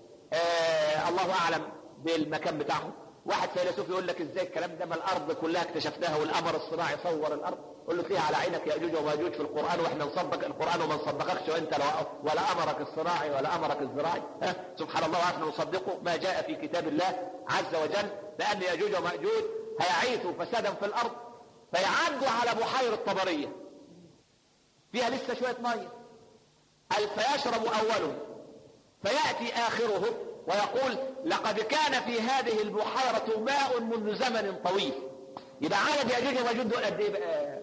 آه الله اعلم بالمكان بتاعهم واحد فيلسوف يقول لك ازاي الكلام ده ما الارض كلها اكتشفناها والقمر الصناعي صور الارض قول له فيها على عينك ياجوج وماجوج في القران واحنا نصدق القران وما نصدقكش وانت لو ولا امرك الصناعي ولا امرك الزراعي ها سبحان الله واحنا نصدقه ما جاء في كتاب الله عز وجل بان ياجوج وماجوج هيعيثوا فسادا في الارض فيعدوا على بحيرة طبرية فيها لسه شوية مية قال فيشرب أوله فيأتي آخره ويقول لقد كان في هذه البحيرة ماء منذ زمن طويل يبقى عدد يأجوج وماجوج دول قد إيه بقى؟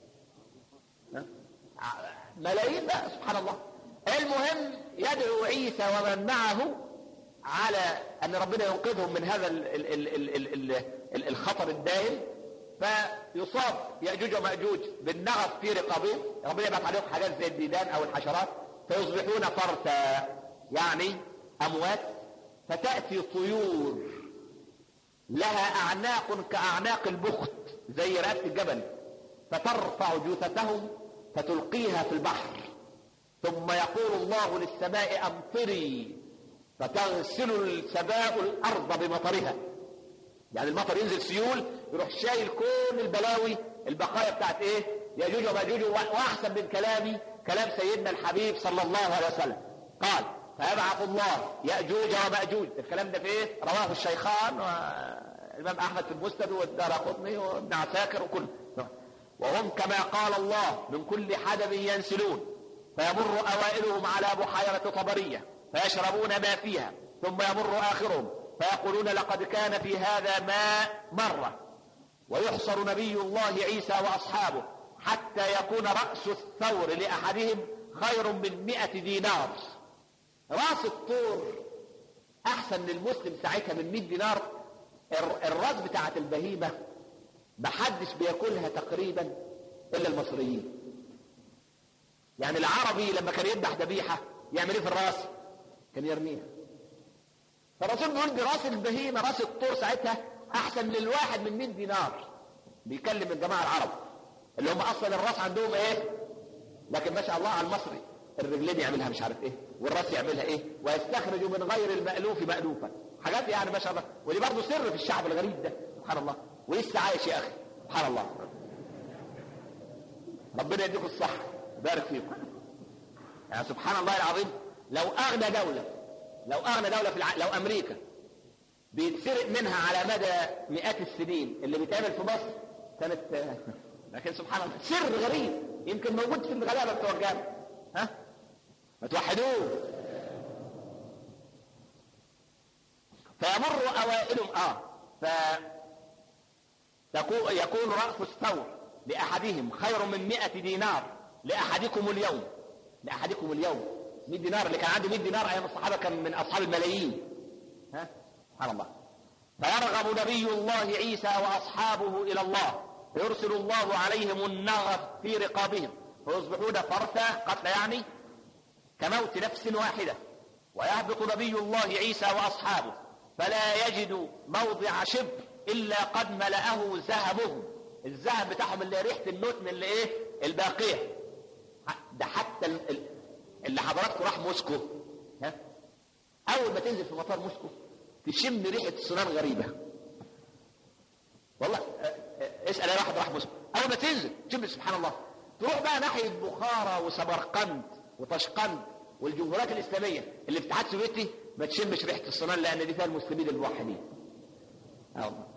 ملايين بقى سبحان الله المهم يدعو عيسى ومن معه على ان ربنا ينقذهم من هذا ال ال ال ال ال ال الخطر الدائم فيصاب ياجوج وماجوج بالنغص في رقابهم ربنا يبعث عليهم حاجات زي الديدان او الحشرات فيصبحون فرثا يعني اموات فتاتي طيور لها اعناق كاعناق البخت زي رقبه الجبل فترفع جثثهم فتلقيها في البحر ثم يقول الله للسماء امطري فتغسل السماء الارض بمطرها يعني المطر ينزل سيول يروح شايل كل البلاوي البقايا بتاعت ايه ياجوج وماجوج واحسن من كلامي كلام سيدنا الحبيب صلى الله عليه وسلم قال فيبعث الله ياجوج وماجوج الكلام ده في ايه رواه الشيخان والامام احمد في المسند والدار قطني وابن عساكر وكل وهم كما قال الله من كل حدب ينسلون فيمر اوائلهم على بحيره طبريه فيشربون ما فيها ثم يمر آخرهم فيقولون لقد كان في هذا ماء مرة ويحصر نبي الله عيسى وأصحابه حتى يكون رأس الثور لأحدهم خير من مئة دينار رأس الطور أحسن للمسلم ساعتها من مئة دينار الراس بتاعت البهيمة محدش بياكلها تقريبا إلا المصريين يعني العربي لما كان يذبح ذبيحة يعمل ايه في الراس؟ كان يرميها فالرسول بيقول دي راس البهيمه راس الطور ساعتها احسن للواحد من 100 دينار بيكلم الجماعه العرب اللي هم اصلا الراس عندهم ايه لكن ما شاء الله على المصري الرجلين يعملها مش عارف ايه والراس يعملها ايه ويستخرج من غير المألوف مألوفا حاجات يعني ما شاء الله ودي برضه سر في الشعب الغريب ده سبحان الله ولسه عايش يا اخي سبحان الله ربنا يديكم الصحه بارك فيكم يعني سبحان الله العظيم لو اغنى دولة لو اغنى دولة في الع... لو امريكا بيتسرق منها على مدى مئات السنين اللي بيتعمل في مصر كانت لكن سبحان الله سر غريب يمكن موجود في الغلابة بتوع الجامعة ها ما توحدوه فيمر اوائلهم اه ف يكون رأس الثور لأحدهم خير من مئة دينار لأحدكم اليوم لأحدكم اليوم 100 دينار اللي كان عنده 100 دينار ايام الصحابه كان من اصحاب الملايين ها سبحان الله فيرغب نبي الله عيسى واصحابه الى الله فيرسل الله عليهم النغف في رقابهم فيصبحون فرثا قتل يعني كموت نفس واحده ويهبط نبي الله عيسى واصحابه فلا يجد موضع شبر الا قد ملأه ذهبهم الذهب بتاعهم اللي ريحه النتن اللي ايه الباقيه ده حتى اللي حضراتكم راح موسكو ها اول ما تنزل في مطار موسكو تشم ريحه صنان غريبه والله اسال اي واحد راح موسكو اول ما تنزل تشم سبحان الله تروح بقى ناحيه بخارى وسمرقند وطشقند والجمهوريات الاسلاميه اللي في الاتحاد السوفيتي ما تشمش ريحه الصنان لان دي فيها المسلمين الموحدين الله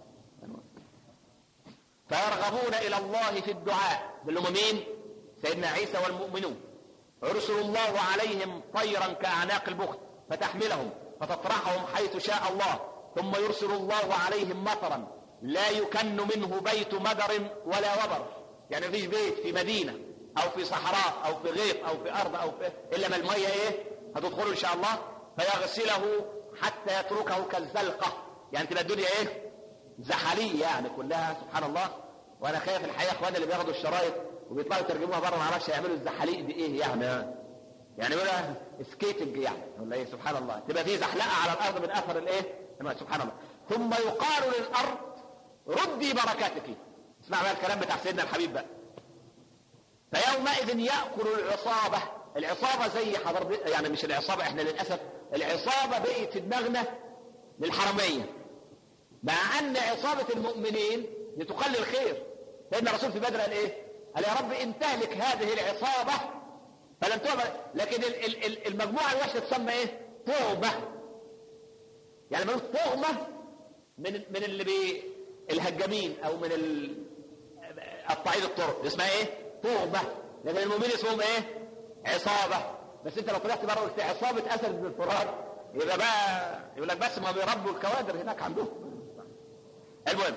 فيرغبون الى الله في الدعاء اللي هم مين؟ سيدنا عيسى والمؤمنون يرسل الله عليهم طيرا كأعناق البخت فتحملهم فتطرحهم حيث شاء الله ثم يرسل الله عليهم مطرا لا يكن منه بيت مدر ولا وبر يعني مفيش بيت في مدينة او في صحراء او في غيط او في ارض او في الا ما المية ايه هتدخله ان شاء الله فيغسله حتى يتركه كالزلقة يعني تبقى الدنيا ايه زحالية يعني كلها سبحان الله وانا خايف الحقيقة اخواني اللي بياخدوا الشرايط وبيطلعوا يترجموها بره ما اعرفش يعملوا الزحاليق دي ايه يعني يعني ولا سكيتنج يعني ولا ايه سبحان الله تبقى في زحلقه على الارض من اثر الايه سبحان الله ثم يقال للارض ردي بركاتك اسمع بقى الكلام بتاع سيدنا الحبيب بقى فيومئذ ياكل العصابه العصابه زي حضر يعني مش العصابه احنا للاسف العصابه بقت في دماغنا للحرميه مع ان عصابه المؤمنين لتقلل خير سيدنا الرسول في بدر قال ايه؟ قال يا رب ان تهلك هذه العصابه فلن تعبد لكن المجموعه الوحشه تسمى ايه؟ تهمه يعني بنقول تهمه من من اللي بي الهجامين او من ال قطاعين الطرق اسمها ايه طغمة لكن المؤمنين اسمهم ايه عصابة بس انت لو طلعت بره قلت عصابة اسد بن الفرات يبقى بقى يقول لك بس ما بيربوا الكوادر هناك عندهم المهم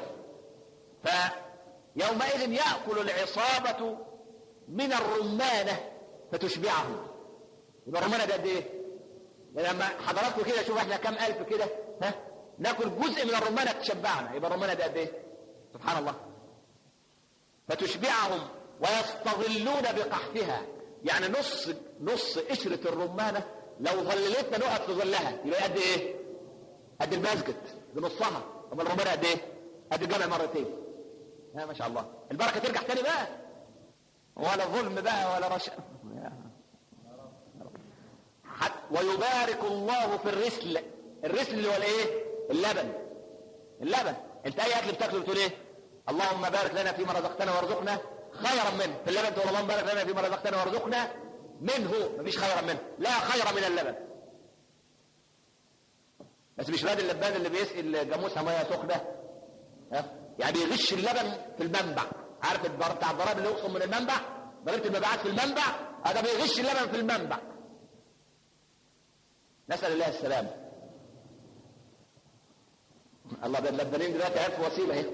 فيومئذ يأكل العصابة من الرمانة فتشبعهم يبقى الرمانة ده قد ايه؟ لما حضراتكم كده شوف احنا كام ألف كده ها ناكل جزء من الرمانة تشبعنا يبقى الرمانة ده قد ايه؟ سبحان الله فتشبعهم ويستظلون بقحفها يعني نص نص قشرة الرمانة لو ظللتنا نقف في ظلها يبقى قد ايه؟ قد المسجد بنصها اما الرمانة قد ايه؟ قد الجامع مرتين يا ما شاء الله البركة ترجع تاني بقى ولا ظلم بقى ولا رشا حت ويبارك الله في الرسل الرسل اللي هو الايه اللبن اللبن انت اي اكل بتاكله بتقول ايه اللهم بارك لنا فيما رزقتنا وارزقنا خيرا منه في اللبن تقول اللهم بارك لنا فيما رزقتنا وارزقنا منه مفيش خيرا منه لا خير من اللبن بس مش راضي اللبان اللي بيسقي الجاموسه ميه سخنه ها يعني بيغش اللبن في المنبع عارف البر بتاع الضرائب اللي يقسم من المنبع ضريبه المبيعات في المنبع هذا بيغش اللبن في المنبع نسال الله السلامه الله ده اللبنانيين دلوقتي عرفوا وسيله اهي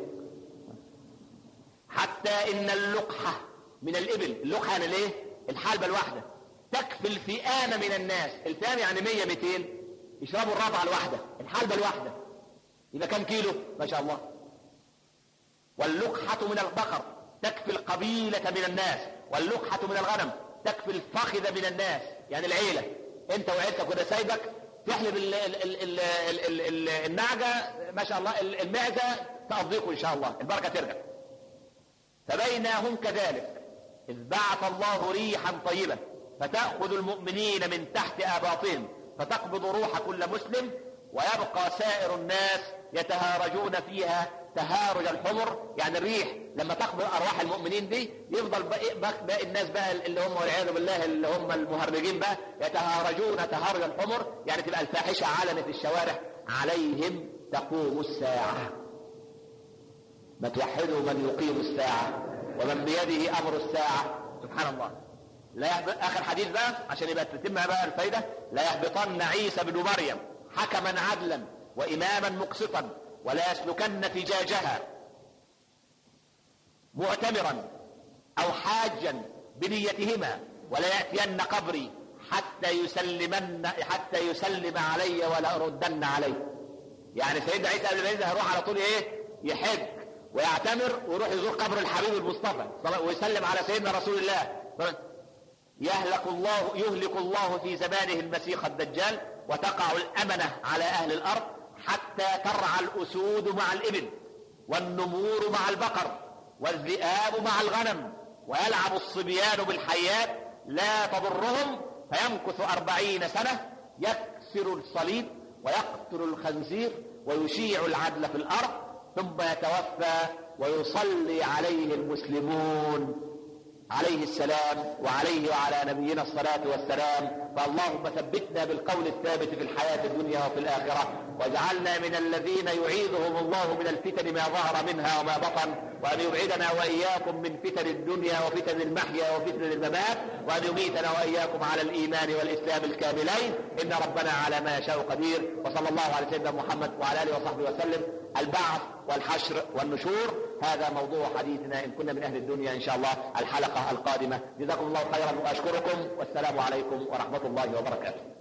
حتى ان اللقحه من الابل اللقحه يعني الايه الحلبه الواحده تكفي الفئام من الناس الفئام يعني 100 200 يشربوا الرابعه الواحده الحلبه الواحده يبقى كم كيلو ما شاء الله واللقحة من البقر تكفي القبيلة من الناس واللقحة من الغنم تكفي الفخذ من الناس يعني العيلة انت وعيلتك وده سايبك تحلب ال ال ال ال ال ال النعجة ما شاء الله المعزة تقضيكم ان شاء الله البركة ترجع فبينهم كذلك إذ بعث الله ريحا طيبة فتأخذ المؤمنين من تحت آباطهم فتقبض روح كل مسلم ويبقى سائر الناس يتهارجون فيها تهارج الحمر يعني الريح لما تقبض ارواح المؤمنين دي يفضل باقي, باقي الناس بقى اللي هم والعياذ بالله اللي هم المهرجين بقى يتهارجون تهارج الحمر يعني تبقى الفاحشه علنت في الشوارع عليهم تقوم الساعه ما توحدوا من يقيم الساعه ومن بيده امر الساعه سبحان الله لا يحبط اخر حديث بقى عشان يبقى تتم بقى الفايده لا يحبطن عيسى بن مريم حكما عدلا واماما مقسطا ولا يسلكن فجاجها معتمرا او حاجا بنيتهما ولا ياتين قبري حتى يسلمن حتى يسلم علي ولا اردن عليه يعني سيدنا عيسى قبل ما ينزل هيروح على طول ايه يحج ويعتمر ويروح يزور قبر الحبيب المصطفى ويسلم على سيدنا رسول الله يهلك الله يهلك الله في زمانه المسيح الدجال وتقع الامنه على اهل الارض حتى ترعى الاسود مع الابل والنمور مع البقر والذئاب مع الغنم ويلعب الصبيان بالحيات لا تضرهم فيمكث أربعين سنة يكسر الصليب ويقتل الخنزير ويشيع العدل في الأرض ثم يتوفى ويصلي عليه المسلمون عليه السلام وعليه وعلى نبينا الصلاة والسلام فاللهم ثبتنا بالقول الثابت في الحياة الدنيا وفي الآخرة واجعلنا من الذين يعيذهم الله من الفتن ما ظهر منها وما بطن وأن يبعدنا وإياكم من فتن الدنيا وفتن المحيا وفتن الممات وأن يميتنا وإياكم على الإيمان والإسلام الكاملين إن ربنا على ما يشاء قدير وصلى الله على سيدنا محمد وعلى آله وصحبه وسلم البعث والحشر والنشور هذا موضوع حديثنا إن كنا من أهل الدنيا إن شاء الله الحلقة القادمة جزاكم الله خيرا وأشكركم والسلام عليكم ورحمة الله وبركاته